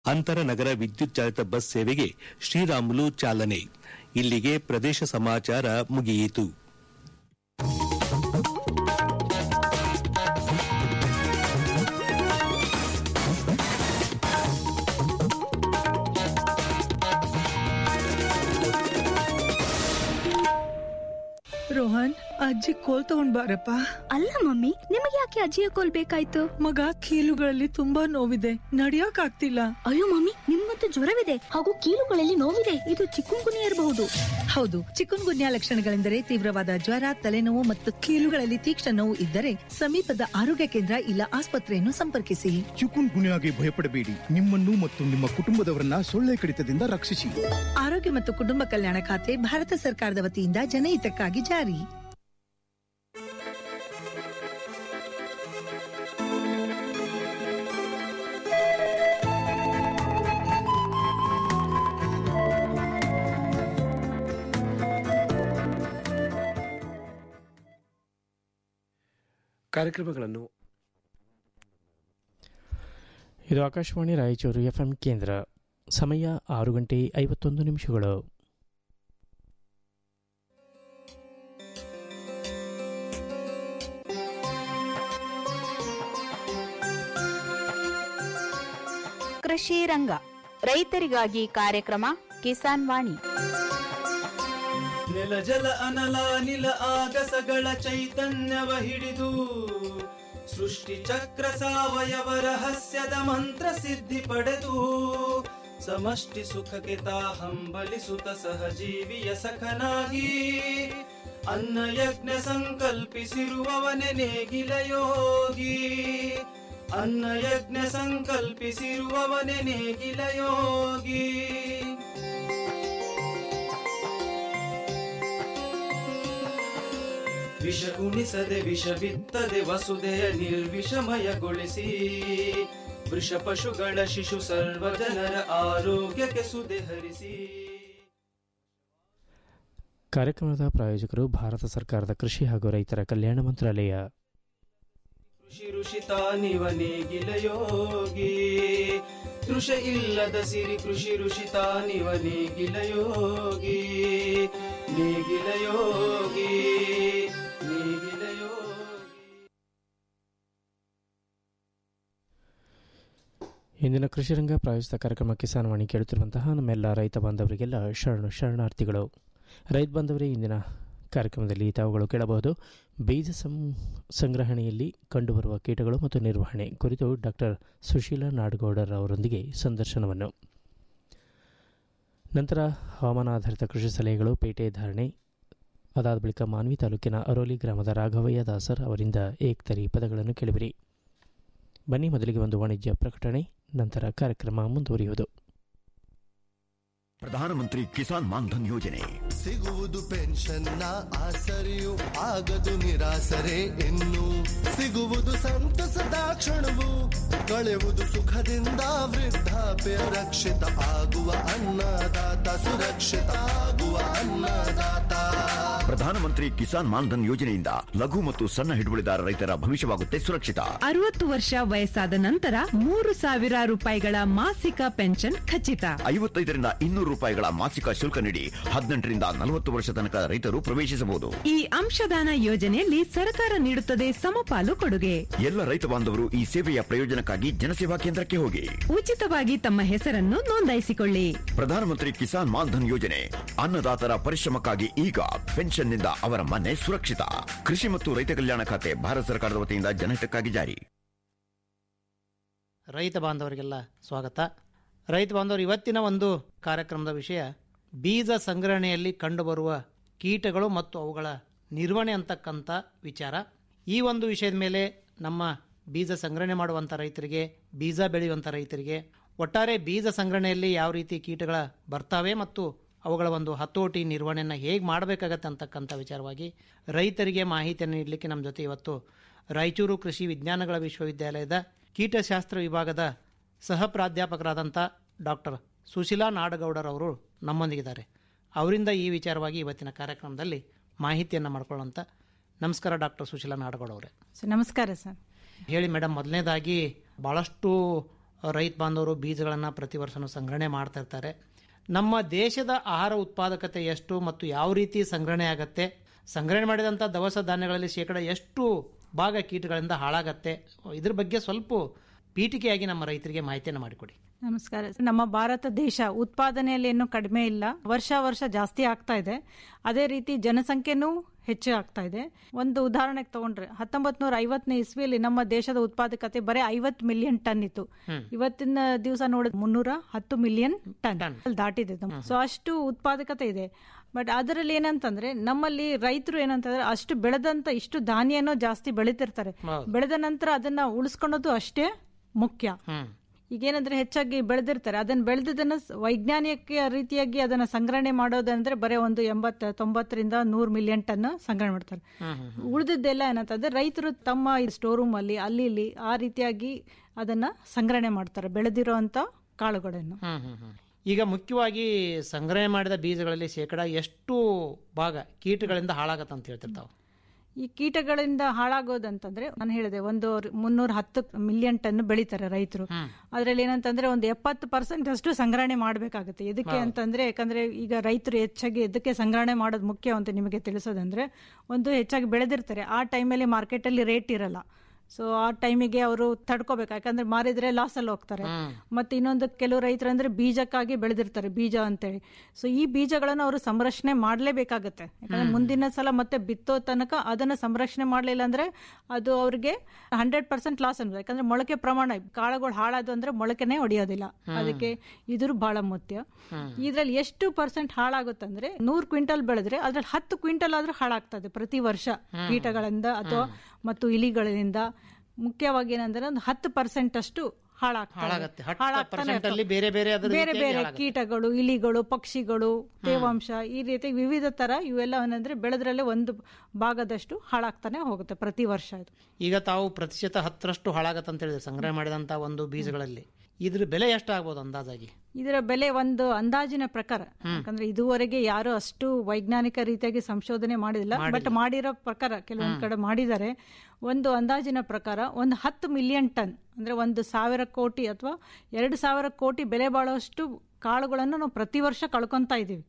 ಅಂತರ ನಗರ ವಿದ್ಯುತ್ ಚಾಲಿತ ಬಸ್ ಸೇವೆಗೆ ಶ್ರೀರಾಮುಲು ಚಾಲನೆ ಇಲ್ಲಿಗೆ ಪ್ರದೇಶ ಸಮಾಚಾರ ಮುಗಿಯಿತು ರೋಹನ್ ಅಜ್ಜಿ ಕೋಲ್ ತಗೊಂಡ್ ಬಾರಪ್ಪ ಅಲ್ಲ ಮಮ್ಮಿ ನಿಮಗೆ ಯಾಕೆ ಅಜ್ಜಿಯ ಕೋಲ್ ಬೇಕಾಯ್ತು ಮಗ ಕೀಲುಗಳಲ್ಲಿ ತುಂಬಾ ನೋವಿದೆ ನಡಿಯಕ್ ಆಗ್ತಿಲ್ಲ ಅಯ್ಯೋ ಮಮ್ಮಿ ನಿಮ್ಗಂತೂ ಜ್ವರವಿದೆ ಹಾಗೂ ಕೀಲುಗಳಲ್ಲಿ ನೋವಿದೆ ಇದು ಚಿಕ್ಕುಂಗುನಿ ಇರಬಹುದು ಹೌದು ಚಿಕನ್ ಗುನ್ಯಾ ಲಕ್ಷಣಗಳೆಂದರೆ ತೀವ್ರವಾದ ಜ್ವರ ತಲೆನೋವು ಮತ್ತು ಕೀಲುಗಳಲ್ಲಿ ತೀಕ್ಷ್ಣ ನೋವು ಇದ್ದರೆ ಸಮೀಪದ ಆರೋಗ್ಯ ಕೇಂದ್ರ ಇಲ್ಲ ಆಸ್ಪತ್ರೆಯನ್ನು ಸಂಪರ್ಕಿಸಿ ಚಿಕುನ್ ಗುನ್ಯಾಗೆ ಭಯಪಡಬೇಡಿ ನಿಮ್ಮನ್ನು ಮತ್ತು ನಿಮ್ಮ ಕುಟುಂಬದವರನ್ನ ಸೊಳ್ಳೆ ಕಡಿತದಿಂದ ರಕ್ಷಿಸಿ ಆರೋಗ್ಯ ಮತ್ತು ಕುಟುಂಬ ಕಲ್ಯಾಣ ಖಾತೆ ಭಾರತ ಸರ್ಕಾರದ ವತಿಯಿಂದ ಜನಹಿತಕ್ಕಾಗಿ ಜಾರಿ ಕಾರ್ಯಕ್ರಮಗಳನ್ನು ಇದು ಆಕಾಶವಾಣಿ ರಾಯಚೂರು ಎಫ್ಎಂ ಕೇಂದ್ರ ಸಮಯ ಆರು ಗಂಟೆ ಐವತ್ತೊಂದು ನಿಮಿಷಗಳು ಕೃಷಿ ರಂಗ ರೈತರಿಗಾಗಿ ಕಾರ್ಯಕ್ರಮ ಕಿಸಾನ್ ವಾಣಿ ನೆಲ ಜಲ ಅನಲ ನಿಲ ಆಗಸಗಳ ಚೈತನ್ಯವ ಹಿಡಿದು ಸೃಷ್ಟಿ ಚಕ್ರ ಸಾವಯವ ರಹಸ್ಯದ ಮಂತ್ರ ಸಿದ್ಧಿ ಪಡೆದು ಸಮಷ್ಟಿ ಸುಖಕ್ಕೆ ತಾ ಹಂಬಲಿಸುತ್ತ ಸಹಜೀವಿಯ ಸಖನಾಗಿ ಅನ್ನ ಯಜ್ಞ ಸಂಕಲ್ಪಿಸಿರುವವನೆ ನೇಗಿಲ ಯೋಗಿ ಅನ್ನ ಯಜ್ಞ ಸಂಕಲ್ಪಿಸಿರುವವನೆ ನೇಗಿಲ ಯೋಗಿ ವಿಷ ಉಣಿಸದೆ ವಿಷ ಬಿತ್ತದೆ ವಸುದೆಯ ನಿರ್ವಿಷಮಯಗೊಳಿಸಿ ವೃಷ ಪಶುಗಳ ಶಿಶು ಸರ್ವ ಜನರ ಆರೋಗ್ಯಕ್ಕೆ ಸುದೆ ಹರಿಸಿ ಕಾರ್ಯಕ್ರಮದ ಪ್ರಾಯೋಜಕರು ಭಾರತ ಸರ್ಕಾರದ ಕೃಷಿ ಹಾಗೂ ರೈತರ ಕಲ್ಯಾಣ ಮಂತ್ರಾಲಯ ಕೃಷಿ ಋಷಿತಾನಿವ ನೇಗಿಲ ಯೋಗಿ ಕೃಷ ಇಲ್ಲದ ಸಿರಿ ಕೃಷಿ ಋಷಿತಾನಿವ ನೇಗಿಲ ಯೋಗಿ ನೇಗಿಲ ಯೋಗಿ ನೇಗಿಲ ಯೋಗಿ ಇಂದಿನ ಕೃಷಿ ರಂಗ ಪ್ರಾಯೋಜಿತ ಕಾರ್ಯಕ್ರಮ ಕಿಸಾನ್ ವಾಣಿ ಕೇಳುತ್ತಿರುವಂತಹ ನಮ್ಮೆಲ್ಲ ರೈತ ಬಾಂಧವರಿಗೆಲ್ಲ ಶರಣು ಶರಣಾರ್ಥಿಗಳು ರೈತ ಬಾಂಧವರೇ ಇಂದಿನ ಕಾರ್ಯಕ್ರಮದಲ್ಲಿ ತಾವುಗಳು ಕೇಳಬಹುದು ಬೀಜ ಸಂ ಸಂಗ್ರಹಣೆಯಲ್ಲಿ ಕಂಡುಬರುವ ಕೀಟಗಳು ಮತ್ತು ನಿರ್ವಹಣೆ ಕುರಿತು ಡಾಕ್ಟರ್ ಸುಶೀಲಾ ನಾಡಗೌಡರ್ ಅವರೊಂದಿಗೆ ಸಂದರ್ಶನವನ್ನು ನಂತರ ಹವಾಮಾನ ಆಧಾರಿತ ಕೃಷಿ ಸಲಹೆಗಳು ಪೇಟೆ ಧಾರಣೆ ಅದಾದ ಬಳಿಕ ಮಾನ್ವಿ ತಾಲೂಕಿನ ಅರೋಲಿ ಗ್ರಾಮದ ರಾಘವಯ್ಯ ದಾಸರ್ ಅವರಿಂದ ಏಕ್ತರಿ ಪದಗಳನ್ನು ಕೇಳಿಬಿರಿ ಬನ್ನಿ ಮೊದಲಿಗೆ ಒಂದು ವಾಣಿಜ್ಯ ಪ್ರಕಟಣೆ ನಂತರ ಕಾರ್ಯಕ್ರಮ ಮುಂದುವರಿಯುವುದು ಪ್ರಧಾನಮಂತ್ರಿ ಕಿಸಾನ್ ಮಾನ್ಧನ್ ಯೋಜನೆ ಸಿಗುವುದು ಪೆನ್ಷನ್ನ ಆಸರೆಯು ಆಗದು ನಿರಾಸರೆ ಇನ್ನು ಸಿಗುವುದು ಸಂತಸದ ಕ್ಷಣವು ಕಳೆಯುವುದು ಸುಖದಿಂದ ವೃದ್ಧಾಪ್ಯ ರಕ್ಷಿತ ಆಗುವ ಅನ್ನದಾತ ಸುರಕ್ಷಿತ ಆಗುವ ಅನ್ನದಾತ ಪ್ರಧಾನಮಂತ್ರಿ ಕಿಸಾನ್ ಮಾನ್ಧನ್ ಯೋಜನೆಯಿಂದ ಲಘು ಮತ್ತು ಸಣ್ಣ ಹಿಡುವಳಿದಾರ ರೈತರ ಭವಿಷ್ಯವಾಗುತ್ತೆ ಸುರಕ್ಷಿತ ಅರವತ್ತು ವರ್ಷ ವಯಸ್ಸಾದ ನಂತರ ಮೂರು ಸಾವಿರ ರೂಪಾಯಿಗಳ ಮಾಸಿಕ ಪೆನ್ಷನ್ ಖಚಿತ ಐವತ್ತೈದರಿಂದ ಇನ್ನೂರು ರೂಪಾಯಿಗಳ ಮಾಸಿಕ ಶುಲ್ಕ ನೀಡಿ ಹದಿನೆಂಟರಿಂದ ನಲವತ್ತು ವರ್ಷ ತನಕ ರೈತರು ಪ್ರವೇಶಿಸಬಹುದು ಈ ಅಂಶದಾನ ಯೋಜನೆಯಲ್ಲಿ ಸರ್ಕಾರ ನೀಡುತ್ತದೆ ಸಮಪಾಲು ಕೊಡುಗೆ ಎಲ್ಲ ರೈತ ಬಾಂಧವರು ಈ ಸೇವೆಯ ಪ್ರಯೋಜನಕ್ಕಾಗಿ ಜನಸೇವಾ ಕೇಂದ್ರಕ್ಕೆ ಹೋಗಿ ಉಚಿತವಾಗಿ ತಮ್ಮ ಹೆಸರನ್ನು ನೋಂದಾಯಿಸಿಕೊಳ್ಳಿ ಪ್ರಧಾನಮಂತ್ರಿ ಕಿಸಾನ್ ಮಾನ್ಧನ್ ಯೋಜನೆ ಅನ್ನದಾತರ ಪರಿಶ್ರಮಕ್ಕಾಗಿ ಈಗ ಪೆನ್ಷನ್ನಿಂದ ಅವರ ಮನೆ ಸುರಕ್ಷಿತ ಕೃಷಿ ಮತ್ತು ರೈತ ಕಲ್ಯಾಣ ಖಾತೆ ಭಾರತ ಸರ್ಕಾರದ ವತಿಯಿಂದ ಜನಹಿತಕ್ಕಾಗಿ ಜಾರಿ ರೈತ ಬಾಂಧವರಿಗೆಲ್ಲ ಸ್ವಾಗತ ರೈತ ಬಾಂಧವರು ಇವತ್ತಿನ ಒಂದು ಕಾರ್ಯಕ್ರಮದ ವಿಷಯ ಬೀಜ ಸಂಗ್ರಹಣೆಯಲ್ಲಿ ಕಂಡುಬರುವ ಕೀಟಗಳು ಮತ್ತು ಅವುಗಳ ನಿರ್ವಹಣೆ ಅಂತಕ್ಕಂಥ ವಿಚಾರ ಈ ಒಂದು ವಿಷಯದ ಮೇಲೆ ನಮ್ಮ ಬೀಜ ಸಂಗ್ರಹಣೆ ಮಾಡುವಂಥ ರೈತರಿಗೆ ಬೀಜ ಬೆಳೆಯುವಂಥ ರೈತರಿಗೆ ಒಟ್ಟಾರೆ ಬೀಜ ಸಂಗ್ರಹಣೆಯಲ್ಲಿ ಯಾವ ರೀತಿ ಕೀಟಗಳ ಬರ್ತಾವೆ ಮತ್ತು ಅವುಗಳ ಒಂದು ಹತೋಟಿ ನಿರ್ವಹಣೆಯನ್ನು ಹೇಗೆ ಮಾಡಬೇಕಾಗತ್ತೆ ಅಂತಕ್ಕಂಥ ವಿಚಾರವಾಗಿ ರೈತರಿಗೆ ಮಾಹಿತಿಯನ್ನು ನೀಡಲಿಕ್ಕೆ ನಮ್ಮ ಜೊತೆ ಇವತ್ತು ರಾಯಚೂರು ಕೃಷಿ ವಿಜ್ಞಾನಗಳ ವಿಶ್ವವಿದ್ಯಾಲಯದ ಕೀಟಶಾಸ್ತ್ರ ವಿಭಾಗದ ಸಹ ಪ್ರಾಧ್ಯಾಪಕರಾದಂಥ ಡಾಕ್ಟರ್ ಸುಶೀಲಾ ನಾಡಗೌಡರ್ ಅವರು ನಮ್ಮೊಂದಿಗಿದ್ದಾರೆ ಅವರಿಂದ ಈ ವಿಚಾರವಾಗಿ ಇವತ್ತಿನ ಕಾರ್ಯಕ್ರಮದಲ್ಲಿ ಮಾಹಿತಿಯನ್ನು ಮಾಡ್ಕೊಳ್ಳೋಂಥ ನಮಸ್ಕಾರ ಡಾಕ್ಟರ್ ಸುಶೀಲಾ ನಾಡಗೌಡ ಅವರೇ ಸರ್ ನಮಸ್ಕಾರ ಸರ್ ಹೇಳಿ ಮೇಡಮ್ ಮೊದಲನೇದಾಗಿ ಭಾಳಷ್ಟು ರೈತ ಬಾಂಧವರು ಬೀಜಗಳನ್ನು ಪ್ರತಿ ವರ್ಷನೂ ಸಂಗ್ರಹಣೆ ಮಾಡ್ತಾ ಇರ್ತಾರೆ ನಮ್ಮ ದೇಶದ ಆಹಾರ ಉತ್ಪಾದಕತೆ ಎಷ್ಟು ಮತ್ತು ಯಾವ ರೀತಿ ಸಂಗ್ರಹಣೆ ಆಗತ್ತೆ ಸಂಗ್ರಹಣೆ ಮಾಡಿದಂಥ ದವಸ ಧಾನ್ಯಗಳಲ್ಲಿ ಶೇಕಡ ಎಷ್ಟು ಭಾಗ ಕೀಟಗಳಿಂದ ಹಾಳಾಗತ್ತೆ ಇದ್ರ ಬಗ್ಗೆ ಸ್ವಲ್ಪ ಪೀಠಿಕೆಯಾಗಿ ನಮ್ಮ ರೈತರಿಗೆ ಮಾಹಿತಿಯನ್ನು ಮಾಡಿಕೊಡಿ ನಮಸ್ಕಾರ ನಮ್ಮ ಭಾರತ ದೇಶ ಉತ್ಪಾದನೆಯಲ್ಲಿ ಏನು ಕಡಿಮೆ ಇಲ್ಲ ವರ್ಷ ವರ್ಷ ಜಾಸ್ತಿ ಆಗ್ತಾ ಇದೆ ಅದೇ ರೀತಿ ಜನಸಂಖ್ಯೆನೂ ಹೆಚ್ಚು ಆಗ್ತಾ ಇದೆ ಒಂದು ಉದಾಹರಣೆಗೆ ತಗೊಂಡ್ರೆ ಹತ್ತೊಂಬತ್ ನೂರ ಐವತ್ತನೇ ಇಸ್ವಿಯಲ್ಲಿ ನಮ್ಮ ದೇಶದ ಉತ್ಪಾದಕತೆ ಬರೀ ಐವತ್ ಮಿಲಿಯನ್ ಟನ್ ಇತ್ತು ಇವತ್ತಿನ ದಿವಸ ನೋಡಿದ್ರೆ ಮುನ್ನೂರ ಹತ್ತು ಮಿಲಿಯನ್ ಟನ್ ದಾಟಿದೆ ಸೊ ಅಷ್ಟು ಉತ್ಪಾದಕತೆ ಇದೆ ಬಟ್ ಅದರಲ್ಲಿ ಏನಂತಂದ್ರೆ ನಮ್ಮಲ್ಲಿ ರೈತರು ಏನಂತಂದ್ರೆ ಅಷ್ಟು ಬೆಳೆದಂತ ಇಷ್ಟು ಧಾನ್ಯನೋ ಜಾಸ್ತಿ ಬೆಳಿತಿರ್ತಾರೆ ಬೆಳೆದ ನಂತರ ಅದನ್ನ ಉಳಿಸ್ಕೊಳ್ಳೋದು ಅಷ್ಟೇ ಮುಖ್ಯ ಈಗೇನಂದ್ರೆ ಹೆಚ್ಚಾಗಿ ಬೆಳೆದಿರ್ತಾರೆ ಅದನ್ನ ಬೆಳೆದದನ್ನ ಸ್- ವೈಜ್ಞಾನಿಕ ರೀತಿಯಾಗಿ ಅದನ್ನ ಸಂಗ್ರಹಣೆ ಮಾಡೋದಂದ್ರೆ ಬರೀ ಒಂದು ಎಂಬತ್ ತೊಂಬತ್ತರಿಂದ ನೂರ್ ಮಿಲಿಯನ್ ಟನ್ ಸಂಗ್ರಹಣೆ ಮಾಡ್ತಾರೆ ಉಳಿದಿದ್ದೆಲ್ಲ ಏನಂತಂದ್ರೆ ರೈತರು ತಮ್ಮ ಸ್ಟೋರ್ ರೂಮ್ ಅಲ್ಲಿ ಅಲ್ಲಿ ಇಲ್ಲಿ ಆ ರೀತಿಯಾಗಿ ಅದನ್ನ ಸಂಗ್ರಹಣೆ ಮಾಡ್ತಾರೆ ಬೆಳೆದಿರುವಂತ ಕಾಳುಗಳನ್ನು ಈಗ ಮುಖ್ಯವಾಗಿ ಸಂಗ್ರಹಣೆ ಮಾಡಿದ ಬೀಜಗಳಲ್ಲಿ ಶೇಕಡ ಎಷ್ಟು ಭಾಗ ಕೀಟಗಳಿಂದ ಹಾಳಾಗತ್ತೆ ಅಂತ ಹೇಳ್ತಿರ್ತಾವೆ ಈ ಕೀಟಗಳಿಂದ ಹಾಳಾಗೋದಂತಂದ್ರೆ ನಾನು ಹೇಳಿದೆ ಒಂದು ಮುನ್ನೂರ ಹತ್ತು ಮಿಲಿಯನ್ ಟನ್ ಬೆಳಿತಾರೆ ರೈತರು ಅದ್ರಲ್ಲಿ ಏನಂತಂದ್ರೆ ಒಂದು ಎಪ್ಪತ್ತು ಪರ್ಸೆಂಟ್ ಅಷ್ಟು ಸಂಗ್ರಹಣೆ ಮಾಡಬೇಕಾಗುತ್ತೆ ಇದಕ್ಕೆ ಅಂತಂದ್ರೆ ಯಾಕಂದ್ರೆ ಈಗ ರೈತರು ಹೆಚ್ಚಾಗಿ ಎದಕ್ಕೆ ಸಂಗ್ರಹಣೆ ಮಾಡೋದು ಮುಖ್ಯ ಅಂತ ನಿಮಗೆ ತಿಳಿಸೋದಂದ್ರೆ ಒಂದು ಹೆಚ್ಚಾಗಿ ಬೆಳೆದಿರ್ತಾರೆ ಆ ಟೈಮಲ್ಲಿ ಮಾರ್ಕೆಟಲ್ಲಿ ರೇಟ್ ಇರಲ್ಲ ಸೊ ಆ ಟೈಮಿಗೆ ಅವರು ತಡ್ಕೋಬೇಕು ಯಾಕಂದ್ರೆ ಮಾರಿದ್ರೆ ಲಾಸ್ ಅಲ್ಲಿ ಹೋಗ್ತಾರೆ ಮತ್ತೆ ಇನ್ನೊಂದು ಕೆಲವು ರೈತರು ಅಂದ್ರೆ ಬೀಜಕ್ಕಾಗಿ ಬೆಳೆದಿರ್ತಾರೆ ಬೀಜ ಅಂತೇಳಿ ಸೊ ಈ ಬೀಜಗಳನ್ನು ಅವರು ಸಂರಕ್ಷಣೆ ಮಾಡಲೇಬೇಕಾಗತ್ತೆ ಯಾಕಂದ್ರೆ ಮುಂದಿನ ಸಲ ಮತ್ತೆ ಬಿತ್ತೋ ತನಕ ಅದನ್ನ ಸಂರಕ್ಷಣೆ ಮಾಡಲಿಲ್ಲ ಅಂದ್ರೆ ಅದು ಅವ್ರಿಗೆ ಹಂಡ್ರೆಡ್ ಪರ್ಸೆಂಟ್ ಲಾಸ್ ಅನ್ಬೋದು ಯಾಕಂದ್ರೆ ಮೊಳಕೆ ಪ್ರಮಾಣ ಕಾಳುಗಳು ಹಾಳಾದು ಅಂದ್ರೆ ಮೊಳಕೆನೆ ಹೊಡೆಯೋದಿಲ್ಲ ಅದಕ್ಕೆ ಇದ್ರ ಬಹಳ ಮುಖ್ಯ ಇದ್ರಲ್ಲಿ ಎಷ್ಟು ಪರ್ಸೆಂಟ್ ಹಾಳಾಗುತ್ತಂದ್ರೆ ನೂರ್ ಕ್ವಿಂಟಲ್ ಬೆಳೆದ್ರೆ ಅದ್ರಲ್ಲಿ ಹತ್ತು ಕ್ವಿಂಟಲ್ ಆದ್ರೂ ಹಾಳಾಗ್ತದೆ ಪ್ರತಿ ವರ್ಷ ಕೀಟಗಳಿಂದ ಅಥವಾ ಮತ್ತು ಇಲಿಗಳಿಂದ ಮುಖ್ಯವಾಗಿ ಏನಂದ್ರೆ ಒಂದು ಹತ್ತು ಪರ್ಸೆಂಟ್ ಅಷ್ಟು ಹಾಳಾಗ್ತದೆ. ಹಾಳಾಗತ್ತೆ. ಹತ್ತು ಹಾಳಾಗ್ತಾನೆ percent ಅಲ್ಲಿ ಬೇರೆ ಬೇರೆ ಅದ್ರ ಬೇರೆ ರೀತಿಯಾಗಿ ಬೇರೆ ಹಾಳಾಗತ್ತೆ. ಕೀಟಗಳು ಇಲಿಗಳು ಪಕ್ಷಿಗಳು ತೇವಾಂಶ ಈ ರೀತಿ ವಿವಿಧ ತರ ಇವೆಲ್ಲ ಏನಂದ್ರೆ ಬೆಳೆದ್ರಲ್ಲೇ ಒಂದು ಭಾಗದಷ್ಟು ಹಾಳಾಗ್ತಾನೆ ಹೋಗುತ್ತೆ ಪ್ರತಿ ವರ್ಷ ಇದು ಈಗ ತಾವು ಪ್ರತಿಶತ ಹತ್ತರಷ್ಟು ಹಾಳಾಗತ್ತೆ ಅಂತ ಹೇಳಿದ್ರೆ ಸಂಗ್ರಹ ಮಾಡಿದಂತ ಒಂದು ಬೀಜಗಳಲ್ಲಿ ಇದ್ರ ಬೆಲೆ ಎಷ್ಟಾಗ್ಬೋದು ಅಂದಾಜಾಗಿ ಇದರ ಬೆಲೆ ಒಂದು ಅಂದಾಜಿನ ಪ್ರಕಾರ ಯಾಕಂದ್ರೆ ಇದುವರೆಗೆ ಯಾರು ಅಷ್ಟು ವೈಜ್ಞಾನಿಕ ರೀತಿಯಾಗಿ ಸಂಶೋಧನೆ ಮಾಡಿಲ್ಲ ಬಟ್ ಮಾಡಿರೋ ಪ್ರಕಾರ ಕೆಲವೊಂದ್ ಕಡೆ ಮಾಡಿದ್ದಾರೆ ಒಂದು ಅಂದಾಜಿನ ಪ್ರಕಾರ ಒಂದು ಹತ್ತು ಮಿಲಿಯನ್ ಟನ್ ಅಂದ್ರೆ ಒಂದು ಸಾವಿರ ಕೋಟಿ ಅಥವಾ ಎರಡು ಸಾವಿರ ಕೋಟಿ ಬೆಲೆ ಬಾಳುವಷ್ಟು ಕಾಳುಗಳನ್ನು ನಾವು ಪ್ರತಿ ವರ್ಷ ಕಳ್ಕೊಂತಾ ಇದೀವಿ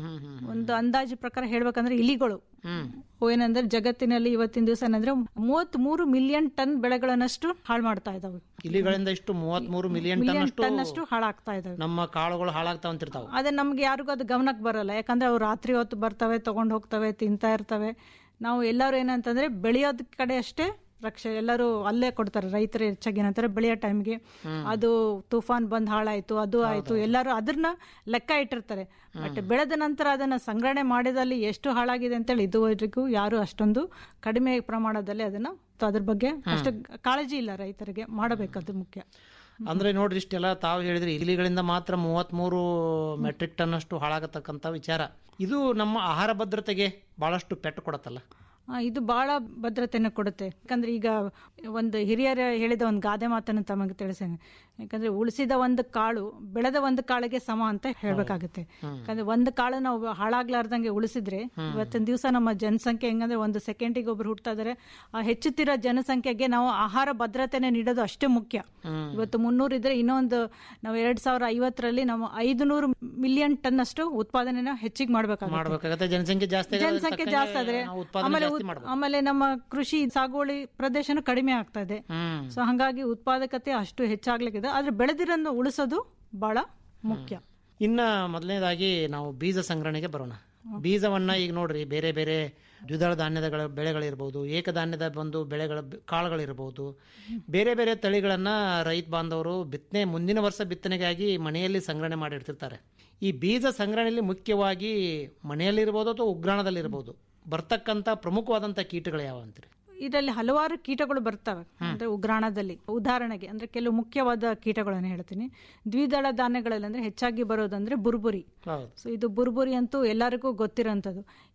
ಒಂದು ಅಂದಾಜು ಪ್ರಕಾರ ಹೇಳ್ಬೇಕಂದ್ರೆ ಇಲಿಗಳು ಅವು ಏನಂದ್ರೆ ಜಗತ್ತಿನಲ್ಲಿ ಇವತ್ತಿನ ದಿವಸ ಏನಂದ್ರೆ ಮೂವತ್ತ್ ಮೂರು ಮಿಲಿಯನ್ ಟನ್ ಬೆಳೆಗಳನ್ನಷ್ಟು ಹಾಳು ಮಾಡ್ತಾ ಇದಾವೆ ಇಲಿಗಳಿಂದ ಇಷ್ಟು ಮೂವತ್ಮೂರು ಮಿಲಿಯನ್ ಟನ್ ಮಿಲಿಯನ್ ಅಷ್ಟು ಟನ್ ಅಷ್ಟು ಹಾಳಾಗ್ತಾ ಇದಾವೆ ನಮ್ಮ ಕಾಳುಗಳು ಹಾಳಾಗ್ತಾವ ಅಂತಿರ್ತಾವ ಅದೇ ನಮ್ಗೆ ಯಾರಿಗೂ ಅದು ಗಮನಕ್ಕೆ ಬರಲ್ಲ ಯಾಕಂದ್ರೆ ಅವ್ರು ರಾತ್ರಿ ಹೊತ್ತು ಬರ್ತವೆ ತಗೊಂಡು ಹೋಗ್ತವೆ ತಿಂತಾ ಇರ್ತವೆ ನಾವು ಎಲ್ಲರೂ ಏನಂತಂದ್ರೆ ಬೆಳೆಯೋದ್ ಕಡೆ ಅಷ್ಟೇ ರಕ್ಷೆ ಎಲ್ಲರೂ ಅಲ್ಲೇ ಕೊಡ್ತಾರೆ ರೈತರು ಹೆಚ್ಚಾಗಿ ಏನಂತಾರೆ ಬೆಳೆಯೋ ಟೈಮ್ಗೆ ಅದು ತುಫಾನ್ ಬಂದ್ ಹಾಳಾಯ್ತು ಅದು ಆಯ್ತು ಎಲ್ಲರೂ ಅದನ್ನ ಲೆಕ್ಕ ಇಟ್ಟಿರ್ತಾರೆ ಬಟ್ ಬೆಳೆದ ನಂತರ ಅದನ್ನ ಸಂಗ್ರಹಣೆ ಮಾಡಿದಲ್ಲಿ ಎಷ್ಟು ಹಾಳಾಗಿದೆ ಅಂತೇಳಿ ಇದುವರೆಗೂ ಯಾರು ಅಷ್ಟೊಂದು ಕಡಿಮೆ ಪ್ರಮಾಣದಲ್ಲಿ ಅದನ್ನ ಅದ್ರ ಬಗ್ಗೆ ಅಷ್ಟು ಕಾಳಜಿ ಇಲ್ಲ ರೈತರಿಗೆ ಮಾಡಬೇಕು ಅದು ಮುಖ್ಯ ಅಂದ್ರೆ ನೋಡ್ರಿ ಇಷ್ಟೆಲ್ಲ ತಾವು ಹೇಳಿದ್ರಿ ಇಲಿಗಳಿಂದ ಮಾತ್ರ ಮೂವತ್ಮೂರು ಮೆಟ್ರಿಕ್ ಟನ್ ಅಷ್ಟು ಹಾಳಾಗತಕ್ಕಂತ ವಿಚಾರ ಇದು ನಮ್ಮ ಆಹಾರ ಭದ್ರತೆಗೆ ಬಹಳಷ್ಟು ಪೆಟ್ಟು ಕೊಡತ್ತಲ್ಲ ಆ, ಇದು ಬಹಳ ಭದ್ರತೆಯನ್ನು ಕೊಡುತ್ತೆ ಯಾಕಂದ್ರೆ ಈಗ ಒಂದು ಹಿರಿಯರ ಹೇಳಿದ ಒಂದು ಗಾದೆ ಮಾತನ್ನು ತಮಗೆ ತಿಳಿಸ್ತೇನೆ ಯಾಕಂದ್ರೆ ಉಳಿಸಿದ ಒಂದು ಕಾಳು ಬೆಳೆದ ಒಂದು ಕಾಳಿಗೆ ಸಮ ಅಂತ ಹೇಳ್ಬೇಕಾಗುತ್ತೆ ಯಾಕಂದ್ರೆ ಒಂದು ಕಾಳು ನಾವು ಹಾಳಾಗ್ಲಾರ್ದಂಗೆ ಉಳಿಸಿದ್ರೆ ಇವತ್ತಿನ ದಿವಸ ನಮ್ಮ ಜನಸಂಖ್ಯೆ ಹೆಂಗಂದ್ರೆ ಒಂದು ಸೆಕೆಂಡಿಗೆ ಒಬ್ರು ಹುಡ್ತಾ ಇದಾರೆ ಆ ಹೆಚ್ಚುತ್ತಿರೋ ಜನಸಂಖ್ಯೆಗೆ ನಾವು ಆಹಾರ ಭದ್ರತೆನ ನೀಡೋದು ಅಷ್ಟೇ ಮುಖ್ಯ ಇವತ್ತು ಮುನ್ನೂರು ಇದ್ರೆ ಇನ್ನೊಂದು ನಾವು ಎರಡ್ ಸಾವಿರ ಐವತ್ತರಲ್ಲಿ ನಾವು ಐದು ನೂರು ಮಿಲಿಯನ್ ಟನ್ ಅಷ್ಟು ಉತ್ಪಾದನೆನ ಹೆಚ್ಚಿಗೆ ಮಾಡ್ಬೇಕಾಗುತ್ತೆ ಮಾಡ್ಬೇಕಾಗತ್ತೆ ಜನಸಂಖ್ಯೆ ಜಾಸ್ತಿ ಆಗೋದ್ರ ಜನಸಂಖ್ಯೆ ತಕ್ಕಂಗೆ ಜಾಸ್ತಿ ಆದ್ರೆ ನಾವು ಉತ್ಪಾದನೆ ಆಮೇಲೆ ಜಾಸ್ತಿ ಉತ್- ಮಾಡ್ಬೇಕು. ಆಮೇಲೆ ನಮ್ಮ ಕೃಷಿ ಸಾಗುವಳಿ ಪ್ರದೇಶನೂ ಕಡಿಮೆ ಆಗ್ತಾ ಇದೆ ಹ್ಮ್ ಸೊ ಹಂಗಾಗಿ ಉತ್ಪಾದಕತೆ ಅಷ್ಟು ಹೆಚ್ಚಾಗ್ಲಿಕ್ಕಿದೆ ಆದ್ರೆ ಬೆಳೆದಿರೋದನ್ನ ಉಳಿಸೋದು ಬಹಳ ಮುಖ್ಯ ಇನ್ನ ಮೊದಲನೇದಾಗಿ ನಾವು ಬೀಜ ಸಂಗ್ರಹಣೆಗೆ ಬರೋಣ ಬೀಜವನ್ನ ಈಗ ನೋಡ್ರಿ ಬೇರೆ ಬೇರೆ ದ್ವಿದಳ ಧಾನ್ಯದ ಬೆಳೆಗಳಿರ್ಬೋದು ಏಕಧಾನ್ಯದ ಬಂದು ಬೆಳೆಗಳ ಬ- ಕಾಳುಗಳಿರ್ಬೋದು ಬೇರೆ ಬೇರೆ ತಳಿಗಳನ್ನ ರೈತ ಬಾಂಧವರು ಬಿತ್ತನೆ ಮುಂದಿನ ವರ್ಷ ಬಿತ್ತನೆಗಾಗಿ ಮನೆಯಲ್ಲಿ ಸಂಗ್ರಹಣೆ ಮಾಡಿರ್ತಿರ್ತಾರೆ ಈ ಬೀಜ ಸಂಗ್ರಹಣೆಯಲ್ಲಿ ಮುಖ್ಯವಾಗಿ ಮನೆಯಲ್ಲಿರ್ಬೋದು ಅಥವಾ ಉಗ್ರಾಣದಲ್ಲಿರ್ಬೋದು ಬರ್ತಕ್ಕಂಥ ಪ್ರಮುಖವಾದಂಥ ಕೀಟಗಳು ಯಾವ ಅಂತೀರಿ ಇದರಲ್ಲಿ ಹಲವಾರು ಕೀಟಗಳು ಬರ್ತವೆ ಅಂದ್ರೆ ಉಗ್ರಾಣದಲ್ಲಿ ಉದಾಹರಣೆಗೆ ಅಂದ್ರೆ ಕೆಲವು ಮುಖ್ಯವಾದ ಕೀಟಗಳನ್ನು ಹೇಳ್ತೀನಿ ದ್ವಿದಳ ಧಾನ್ಯಗಳಲ್ಲಿ ಅಂದ್ರೆ ಹೆಚ್ಚಾಗಿ ಬರೋದಂದ್ರೆ ಬುರ್ಬುರಿ ಹೌದು ಸೊ ಇದು ಬುರ್ಬುರಿ ಅಂತೂ ಎಲ್ಲರಿಗೂ ಗೊತ್ತಿರೋಂಥದ್ದು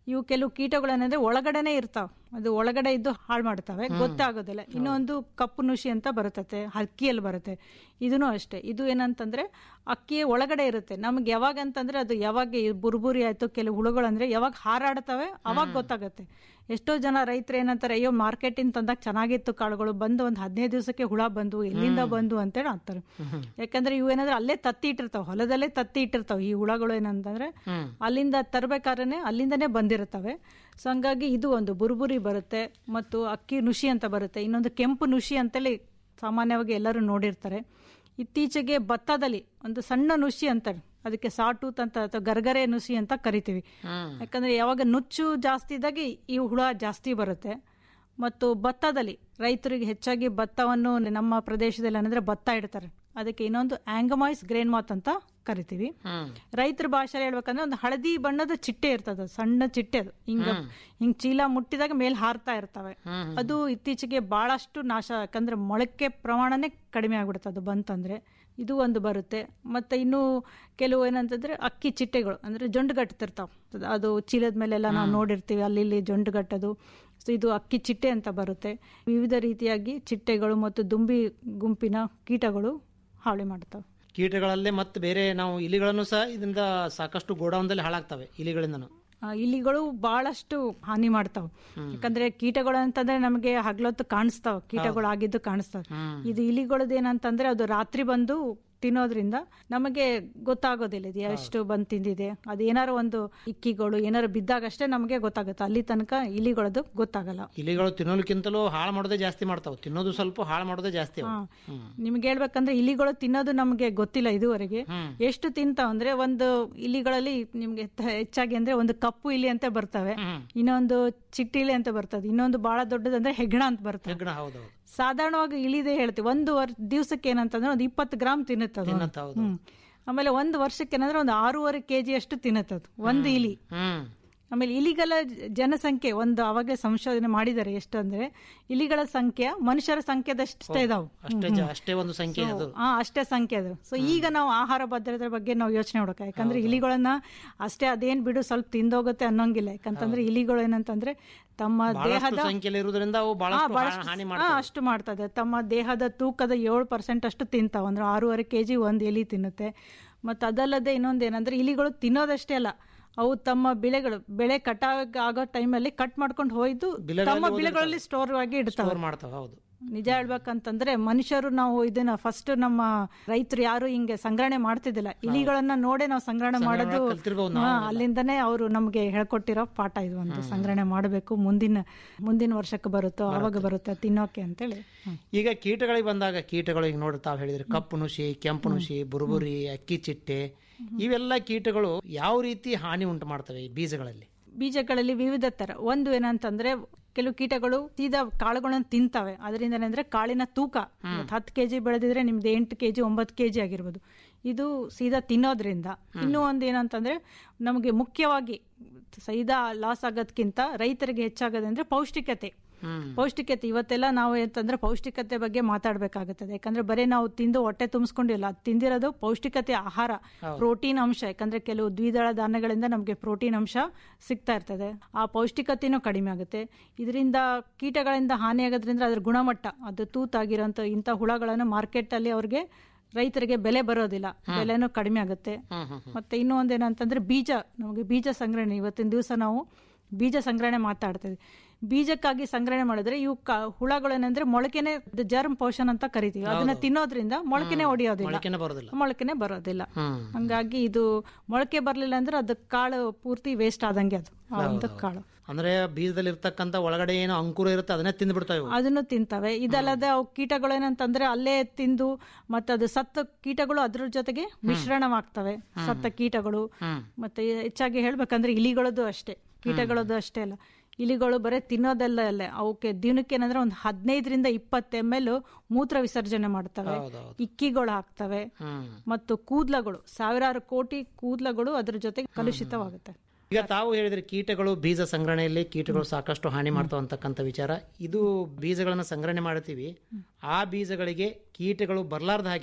ಇವು ಕೆಲವು ಕೀಟಗಳೇನಂದ್ರೆ ಒಳಗಡೆನೆ ಇರ್ತಾವ ಅದು ಒಳಗಡೆ ಇದ್ದು ಹಾಳು ಮಾಡ್ತವೆ ಗೊತ್ತಾಗೋದಿಲ್ಲ ಇನ್ನೊಂದು ಕಪ್ಪು ನುಷಿ ಅಂತ ಬರುತ್ತತೆ ಹಕ್ಕಿಯಲ್ಲಿ ಬರುತ್ತೆ ಇದೂ ಅಷ್ಟೇ ಇದು ಏನಂತಂದ್ರೆ ಅಕ್ಕಿ ಒಳಗಡೆ ಇರುತ್ತೆ ನಮ್ಗೆ ಯಾವಾಗ ಅಂತಂದ್ರೆ ಅದು ಯಾವಾಗ ಈ ಬುರ್ಬುರಿ ಆಯ್ತು ಕೆಲವು ಹುಳುಗಳು ಅಂದ್ರೆ ಯಾವಾಗ ಹಾರಾಡ್ತವೆ ಅವಾಗ ಗೊತ್ತಾಗತ್ತೆ ಎಷ್ಟೋ ಜನ ರೈತರು ಏನಂತಾರೆ ಅಯ್ಯೋ ಮಾರ್ಕೆಟಿಂದ ತಂದಾಗ ಚೆನ್ನಾಗಿತ್ತು ಕಾಳುಗಳು ಬಂದು ಒಂದು ಹದಿನೈದು ದಿವಸಕ್ಕೆ ಹುಳ ಬಂದು ಎಲ್ಲಿಂದ ಬಂದು ಅಂತೇಳಿ ಅಂತಾರೆ ಯಾಕಂದ್ರೆ ಇವು ಏನಾದ್ರೆ ಅಲ್ಲೇ ತತ್ತಿ ಇಟ್ಟಿರ್ತಾವ ಹೊಲದಲ್ಲೇ ತತ್ತಿ ಇಟ್ಟಿರ್ತಾವ ಈ ಹುಳಗಳು ಏನಂತಂದ್ರೆ ಅಲ್ಲಿಂದ ತರಬೇಕಾದ್ರೆ ಅಲ್ಲಿಂದನೇ ಬಂದಿರ್ತವೆ ಸೊ ಹಂಗಾಗಿ ಇದು ಒಂದು ಬುರುಬುರಿ ಬರುತ್ತೆ ಮತ್ತು ಅಕ್ಕಿ ನುಷಿ ಅಂತ ಬರುತ್ತೆ ಇನ್ನೊಂದು ಕೆಂಪು ನುಷಿ ಅಂತೇಳಿ ಸಾಮಾನ್ಯವಾಗಿ ಎಲ್ಲರೂ ನೋಡಿರ್ತಾರೆ ಇತ್ತೀಚೆಗೆ ಭತ್ತದಲ್ಲಿ ಒಂದು ಸಣ್ಣ ನುಷಿ ಅಂತಾರೆ ಅದಕ್ಕೆ ಸಾಟೂತ್ ಅಂತ ಅಥವಾ ಗರ್ಗರೆ ನುಸಿ ಅಂತ ಕರಿತೀವಿ ಯಾಕಂದ್ರೆ ಯಾವಾಗ ನುಚ್ಚು ಜಾಸ್ತಿ ಇದ್ದಾಗ ಈ ಹುಳ ಜಾಸ್ತಿ ಬರುತ್ತೆ ಮತ್ತು ಭತ್ತದಲ್ಲಿ ರೈತರಿಗೆ ಹೆಚ್ಚಾಗಿ ಭತ್ತವನ್ನು ನಮ್ಮ ಪ್ರದೇಶದಲ್ಲಿ ಅಂದ್ರೆ ಭತ್ತ ಇಡ್ತಾರೆ ಅದಕ್ಕೆ ಇನ್ನೊಂದು ಆಂಗಮಾಯ್ಸ್ ಗ್ರೇನ್ ಮಾತ್ ಅಂತ ಕರಿತೀವಿ ರೈತರ ಭಾಷೆಯಲ್ಲಿ ಹೇಳ್ಬೇಕಂದ್ರೆ ಒಂದು ಹಳದಿ ಬಣ್ಣದ ಚಿಟ್ಟೆ ಇರ್ತದೆ ಸಣ್ಣ ಚಿಟ್ಟೆ ಅದು ಹಿಂಗ ಹಿಂಗ್ ಚೀಲ ಮುಟ್ಟಿದಾಗ ಮೇಲ್ ಹಾರ್ತಾ ಇರ್ತವೆ ಅದು ಇತ್ತೀಚೆಗೆ ಬಹಳಷ್ಟು ನಾಶ ಯಾಕಂದ್ರೆ ಮೊಳಕೆ ಪ್ರಮಾಣನೇ ಕಡಿಮೆ ಆಗ್ಬಿಡುತ್ತೆ ಅದು ಬಂತಂದ್ರೆ ಇದು ಒಂದು ಬರುತ್ತೆ ಮತ್ತೆ ಇನ್ನು ಕೆಲವು ಏನಂತಂದ್ರೆ ಅಕ್ಕಿ ಚಿಟ್ಟೆಗಳು ಅಂದ್ರೆ ಜೊಂಡು ಗಟ್ಟಿರ್ತಾವ ಅದು ಚೀಲದ ಮೇಲೆಲ್ಲ ನಾವು ನೋಡಿರ್ತೀವಿ ಅಲ್ಲಿ ಇಲ್ಲಿ ಜೊಂಡು ಗಟ್ಟದು ಸೊ ಇದು ಅಕ್ಕಿ ಚಿಟ್ಟೆ ಅಂತ ಬರುತ್ತೆ ವಿವಿಧ ರೀತಿಯಾಗಿ ಚಿಟ್ಟೆಗಳು ಮತ್ತು ದುಂಬಿ ಗುಂಪಿನ ಕೀಟಗಳು ಹಾಳಿ ಮಾಡ್ತಾವೆ ಕೀಟಗಳಲ್ಲೇ ಮತ್ತೆ ಬೇರೆ ನಾವು ಇಲಿಗಳನ್ನು ಸಹ ಇದರಿಂದ ಸಾಕಷ್ಟು ಗೋಡೌನ್ದಲ್ಲಿ ಹಾಳಾಗ್ತವೆ ಇಲಿಗಳಿಂದನು ಆ, ಇಲಿಗಳು ಬಹಳಷ್ಟು ಹಾನಿ ಮಾಡ್ತಾವ ಯಾಕಂದ್ರೆ ಕೀಟಗಳು ಅಂತಂದ್ರೆ ನಮಗೆ ಹಗ್ಲೊತ್ತು ಕಾಣಿಸ್ತಾವ ಕೀಟಗಳು ಆಗಿದ್ದು ಕಾಣಿಸ್ತಾವ ಇದು ಇಲಿಗಳದ್ದು ಏನಂತಂದ್ರೆ ಅದು ರಾತ್ರಿ ಬಂದು ತಿನ್ನೋದ್ರಿಂದ ನಮಗೆ ಗೊತ್ತಾಗೋದಿಲ್ಲ ಇದು ಎಷ್ಟು ಬಂದು ತಿಂದಿದೆ ಅದು ಏನಾರು ಒಂದು ಇಕ್ಕಿಗಳು ಏನಾರು ಬಿದ್ದಾಗಷ್ಟೇ ನಮಗೆ ಗೊತ್ತಾಗುತ್ತೆ ಅಲ್ಲಿ ತನಕ ಇಲಿಗಳದ್ದು ಗೊತ್ತಾಗಲ್ಲ ಇಲಿಗಳು ತಿನ್ನೋದಕ್ಕಿಂತಲೂ ಹಾಳು ಮಾಡೋದೇ ಜಾಸ್ತಿ ಮಾಡ್ತಾವೆ ತಿನ್ನೋದು ಸ್ವಲ್ಪ ಹಾಳು ಮಾಡೋದೇ ಜಾಸ್ತಿ ಅವು. ಹಾ. ನಿಮ್ಗೆ ಹೇಳ್ಬೇಕಂದ್ರೆ ಇಲಿಗಳು ತಿನ್ನೋದು ನಮಗೆ ಗೊತ್ತಿಲ್ಲ ಇದುವರೆಗೆ ಎಷ್ಟು ತಿಂತಾವ ಅಂದ್ರೆ ಒಂದು ಇಲಿಗಳಲ್ಲಿ ನಿಮ್ಗೆ ತ- ಹೆಚ್ಚಾಗಿ ಅಂದ್ರೆ ಒಂದು ಕಪ್ಪು ಇಲಿ ಅಂತ ಬರ್ತವೆ ಇನ್ನೊಂದು ಚಿಟ್ಟಿಲಿ ಅಂತ ಬರ್ತದೆ ಇನ್ನೊಂದು ಬಹಳ ದೊಡ್ಡದಂದ್ರೆ ಹೆಗ್ಗಣ ಅಂತ ಬರ್ತದೆ ಹೆಗ್ಗಣ ಹೌದೌದು ಸಾಧಾರಣವಾಗಿ ಇಳಿದೆ ಹೇಳ್ತೀವಿ ಒಂದು ವರ್ ದಿವಸಕ್ಕೆ ಏನಂತಂದ್ರೆ ಒಂದು ಇಪ್ಪತ್ತು ಗ್ರಾಮ್ ತಿನ್ನುತ್ತದು ತಿನ್ನತ್ತೆ, ಹೌದು. ಹ್ಮ್. ಆಮೇಲೆ ಒಂದು ವರ್ಷಕ್ಕೆ ಏನಂದ್ರೆ ಒಂದು ಆರೂವರೆ ಕೆಜಿ ಅಷ್ಟು ತಿನ್ನುತ್ತದು ಒಂದು ಇಲಿ ಹ್ಮ್ ಆಮೇಲೆ ಇಲಿಗಳ ಜನಸಂಖ್ಯೆ ಒಂದು ಅವಾಗಲೇ ಸಂಶೋಧನೆ ಮಾಡಿದ್ದಾರೆ ಎಷ್ಟು ಅಂದ್ರೆ ಇಲಿಗಳ ಸಂಖ್ಯೆ ಮನುಷ್ಯರ ಸಂಖ್ಯೆದಷ್ಟೇ ಇದಾವೆ ಅಷ್ಟೇ ಜ- ಅಷ್ಟೇ ಒಂದು ಸಂಖ್ಯೆ ಅದು ಹಾ ಅಷ್ಟೇ ಸಂಖ್ಯೆ ಅದು ಸೊ ಈಗ ನಾವು ಆಹಾರ ಭದ್ರತೆ ಬಗ್ಗೆ ನಾವು ಯೋಚನೆ ಮಾಡ್ಬೇಕು ಯಾಕಂದ್ರೆ ಇಲಿಗಳನ್ನ ಅಷ್ಟೇ ಅದೇನ್ ಬಿಡು ಸ್ವಲ್ಪ ತಿಂದೋಗುತ್ತೆ ಅನ್ನೋಂಗಿಲ್ಲ ಯಾಕಂತಂದ್ರೆ ಇಲಿಗಳು ಏನಂತಂದ್ರೆ ತಮ್ಮ ಬಹಳಷ್ಟು ದೇಹದ ಸಂಖ್ಯೆಯಲ್ಲಿ ಇರುವುದರಿಂದ ಅವು ಹಾ, ಬಹಳಷ್ಟು ಬಹಳಷ್ಟು ಹಾ- ಹಾನಿ ಹಾ, ಮಾಡ್ತವೆ ಅಷ್ಟು ಮಾಡ್ತದೆ ತಮ್ಮ ದೇಹದ ತೂಕದ ಏಳು ಪರ್ಸೆಂಟ್ ಅಷ್ಟು ತಿಂತಾವ ಅಂದ್ರೆ ಆರೂವರೆ ಕೆ ಜಿ ಒಂದು ಎಲಿ ತಿನ್ನುತ್ತೆ ಮತ್ತು ಅದಲ್ಲದೆ ಇನ್ನೊಂದು ಏನಂದ್ರೆ ಇಲಿಗಳು ತಿನ್ನೋದಷ್ಟೇ ಅಲ್ಲ ಅವು ತಮ್ಮ ಬೆಳೆಗಳು ಬೆಳೆ ಕಟಾವ್ ಆಗೋ ಟೈಮಲ್ಲಿ ಕಟ್ ಮಾಡ್ಕೊಂಡು ಹೋಯ್ದು ಬಿಲೆಗಳಲ್ಲಿ ತಮ್ಮ ಓದಿರ್ತಾವೆ. ಬೆಳೆಗಳಲ್ಲಿ ಸ್ಟೋರ್ ಆಗಿ ಇಡ್ತಾವೆ ಸ್ಟೋರ್ ಮಾಡ್ತಾವೆ ಹೌದು ನಿಜ ಹೇಳ್ಬೇಕಂತಂದ್ರೆ ಮನುಷ್ಯರು ನಾವು ಇದನ್ನ ಫಸ್ಟ್ ನಮ್ಮ ರೈತರು ಯಾರು ಹಿಂಗೆ ಸಂಗ್ರಹಣೆ ಮಾಡ್ತಿದ್ದಿಲ್ಲ ಇಲಿಗಳನ್ನ ನೋಡೇ ನಾವು ಸಂಗ್ರಹಣೆ ಸಂಗ್ರಹಣೆ ಮಾಡೋದು ಕಲ್ತಿರ್ಬೋದು ನಾವು ಹಾ, ಎಲ್ಲ. ಅಲ್ಲಿಂದನೇ ಅವರು ನಮ್ಗೆ ಹೇಳ್ಕೊಟ್ಟಿರೋ ಪಾಠ ಇದು ಒಂದು ಸಂಗ್ರಹಣೆ ಮಾಡಬೇಕು ಮುಂದಿನ ಮುಂದಿನ ವರ್ಷಕ್ಕೆ ಬರುತ್ತೋ ಅವಾಗ ಬರುತ್ತೆ ತಿನ್ನೋಕೆ ಅಂತೇಳಿ ಹ್ಮ್. ಈಗ ಕೀಟಗಳಿಗೆ ಬಂದಾಗ ಕೀಟಗಳು ಈಗ ನೋಡಿ ತಾವು ಹೇಳಿದ್ರಿ ಕಪ್ಪು ನುಸಿ ಕೆಂಪು ನುಸಿ ಬುರುಬುರಿ ಅಕ್ಕಿ ಚಿಟ್ಟೆ ಇವೆಲ್ಲ ಕೀಟಗಳು ಯಾವ ರೀತಿ ಹಾನಿ ಉಂಟು ಮಾಡ್ತವೆ ಈ ಬೀಜಗಳಲ್ಲಿ ಬೀಜಗಳಲ್ಲಿ ವಿವಿಧ ತರ ಒಂದು ಏನಂತಂದ್ರೆ ಕೆಲವು ಕೀಟಗಳು ಸೀದಾ ಕಾಳುಗಳನ್ನು ತಿಂತವೆ ಅದರಿಂದ ಏನಂದ್ರೆ ಕಾಳಿನ ತೂಕ ಇವತ್ತು ಹತ್ತು ಕೆಜಿ ಬೆಳೆದಿದ್ರೆ ನಿಮ್ದು ಎಂಟು ಕೆಜಿ ಒಂಬತ್ತು ಕೆಜಿ ಆಗಿರ್ಬೋದು ಇದು ಸೀದಾ ತಿನ್ನೋದ್ರಿಂದ ಇನ್ನೂ ಒಂದು ಏನಂತಂದ್ರೆ ನಮಗೆ ಮುಖ್ಯವಾಗಿ ಸೀದಾ ಲಾಸ್ ಆಗೋದ್ಕಿಂತ ರೈತರಿಗೆ ಹೆಚ್ಚಾಗೋದಂದ್ರೆ ಪೌಷ್ಟಿಕತೆ ಪೌಷ್ಟಿಕತೆ ಇವತ್ತೆಲ್ಲ ನಾವು ಅಂತಂದ್ರೆ ಪೌಷ್ಟಿಕತೆ ಬಗ್ಗೆ ಮಾತಾಡ್ಬೇಕಾಗುತ್ತದೆ ಯಾಕಂದ್ರೆ ಬರೀ ನಾವು ತಿಂದು ಹೊಟ್ಟೆ ತುಂಬಿಸ್ಕೊಂಡಿಲ್ಲ ಅದು ತಿಂದಿರೋದು ಪೌಷ್ಟಿಕತೆ ಆಹಾರ ಪ್ರೋಟೀನ್ ಅಂಶ ಯಾಕಂದ್ರೆ ಕೆಲವು ದ್ವಿದಳ ಧಾನ್ಯಗಳಿಂದ ನಮಗೆ ಪ್ರೋಟೀನ್ ಅಂಶ ಸಿಗ್ತಾ ಇರ್ತದೆ ಆ ಪೌಷ್ಟಿಕತೆನೂ ಕಡಿಮೆ ಆಗುತ್ತೆ ಇದರಿಂದ ಕೀಟಗಳಿಂದ ಹಾನಿ ಆಗೋದ್ರಿಂದ ಅದ್ರ ಗುಣಮಟ್ಟ ಅದು ತೂತಾಗಿರೋಂಥ ಇಂಥ ಹುಳಗಳನ್ನು ಮಾರ್ಕೆಟ್ ಅಲ್ಲಿ ಅವ್ರಿಗೆ ರೈತರಿಗೆ ಬೆಲೆ ಬರೋದಿಲ್ಲ ಬೆಲೆನೂ ಕಡಿಮೆ ಆಗುತ್ತೆ ಮತ್ತೆ ಇನ್ನೂ ಒಂದೇನಂತಂದ್ರೆ ಬೀಜ ನಮಗೆ ಬೀಜ ಸಂಗ್ರಹಣೆ ಇವತ್ತಿನ ದಿವಸ ನಾವು ಬೀಜ ಸಂಗ್ರಹಣೆ ಮಾತಾಡ್ತೀವಿ ಬೀಜಕ್ಕಾಗಿ ಸಂಗ್ರಹಣೆ ಮಾಡಿದ್ರೆ ಇವು ಕ- ಹುಳಗಳೇನಂದ್ರೆ ಮೊಳಕೆನೆ ಜರ್ಮ್ ಪೋಷನ್ ಅಂತ ಕರಿತೀವಿ ಅದನ್ನ ತಿನ್ನೋದ್ರಿಂದ ಮೊಳಕೆನೆ ಹೊಡಿಯೋದಿಲ್ಲ ಮೊಳಕೆನೆ ಬರೋದಿಲ್ಲ ಮೊಳಕೆನೆ ಬರೋದಿಲ್ಲ ಹ್ಮ್. ಹಂಗಾಗಿ ಇದು ಮೊಳಕೆ ಬರ್ಲಿಲ್ಲ ಅಂದ್ರೆ ಅದು ಕಾಳು ಪೂರ್ತಿ ವೇಸ್ಟ್ ಆದಂಗೆ ಅದು ಆ ಒಂದು ಕಾಳು ಅಂದ್ರೆ ಬೀಜದಲ್ಲಿ ಇರ್ತಕ್ಕಂಥ ಒಳಗಡೆ ಏನು ಅಂಕುರ ಇರುತ್ತೆ ಅದನ್ನೇ ತಿಂದ್ಬಿಡ್ತಾವೆ ಇವು. ಅದನ್ನು ತಿಂತವೆ ಇದಲ್ಲದೆ ಅವು ಕೀಟಗಳು ಏನಂತಂದ್ರೆ ಅಲ್ಲೇ ತಿಂದು ಮತ್ತೆ ಅದು ಸತ್ತ ಕೀಟಗಳು ಅದ್ರ ಜೊತೆಗೆ ಮಿಶ್ರಣವಾಗ್ತವೆ ಸತ್ತ ಕೀಟಗಳು ಮತ್ತೆ ಹೆಚ್ಚಾಗಿ ಹೇಳ್ಬೇಕಂದ್ರೆ ಇಲಿಗಳದ್ದು ಅಷ್ಟೇ ಕೀಟಗಳದ್ದು ಅಷ್ಟೇ ಅಲ್ಲ ಇಲಿಗಳು ಬರೀ ತಿನ್ನೋದಲ್ಲ ಅಲ್ಲ ಅವಕ್ಕೆ ದಿನಕ್ಕೆ ಏನಂದ್ರೆ ಒಂದು ಹದಿನೈದರಿಂದ ಇಪ್ಪತ್ತು ಎಮ್ ಎಲ್ ಮೂತ್ರ ವಿಸರ್ಜನೆ ಮಾಡ್ತವೆ ಇಕ್ಕಿಗಳು ಹಾಕ್ತವೆ ಮತ್ತು ಕೂದ್ಲಗಳು ಸಾವಿರಾರು ಕೋಟಿ ಕೂದ್ಲಗಳು ಅದ್ರ ಜೊತೆಗೆ ಕಲುಷಿತವಾಗುತ್ತೆ ಈಗ ತಾವು ಹೇಳಿದ್ರೆ ಕೀಟಗಳು ಬೀಜ ಸಂಗ್ರಹಣೆಯಲ್ಲಿ ಕೀಟಗಳು ಸಾಕಷ್ಟು ಹಾನಿ ಮಾಡ್ತಾವ ಅಂತಕ್ಕಂಥ ವಿಚಾರ ಇದು ಬೀಜಗಳನ್ನ ಸಂಗ್ರಹಣೆ ಮಾಡ್ತೀವಿ ಆ ಬೀಜಗಳಿಗೆ ಕೀಟಗಳು ಬರಲಾರ್ದ ಹಾಗೆ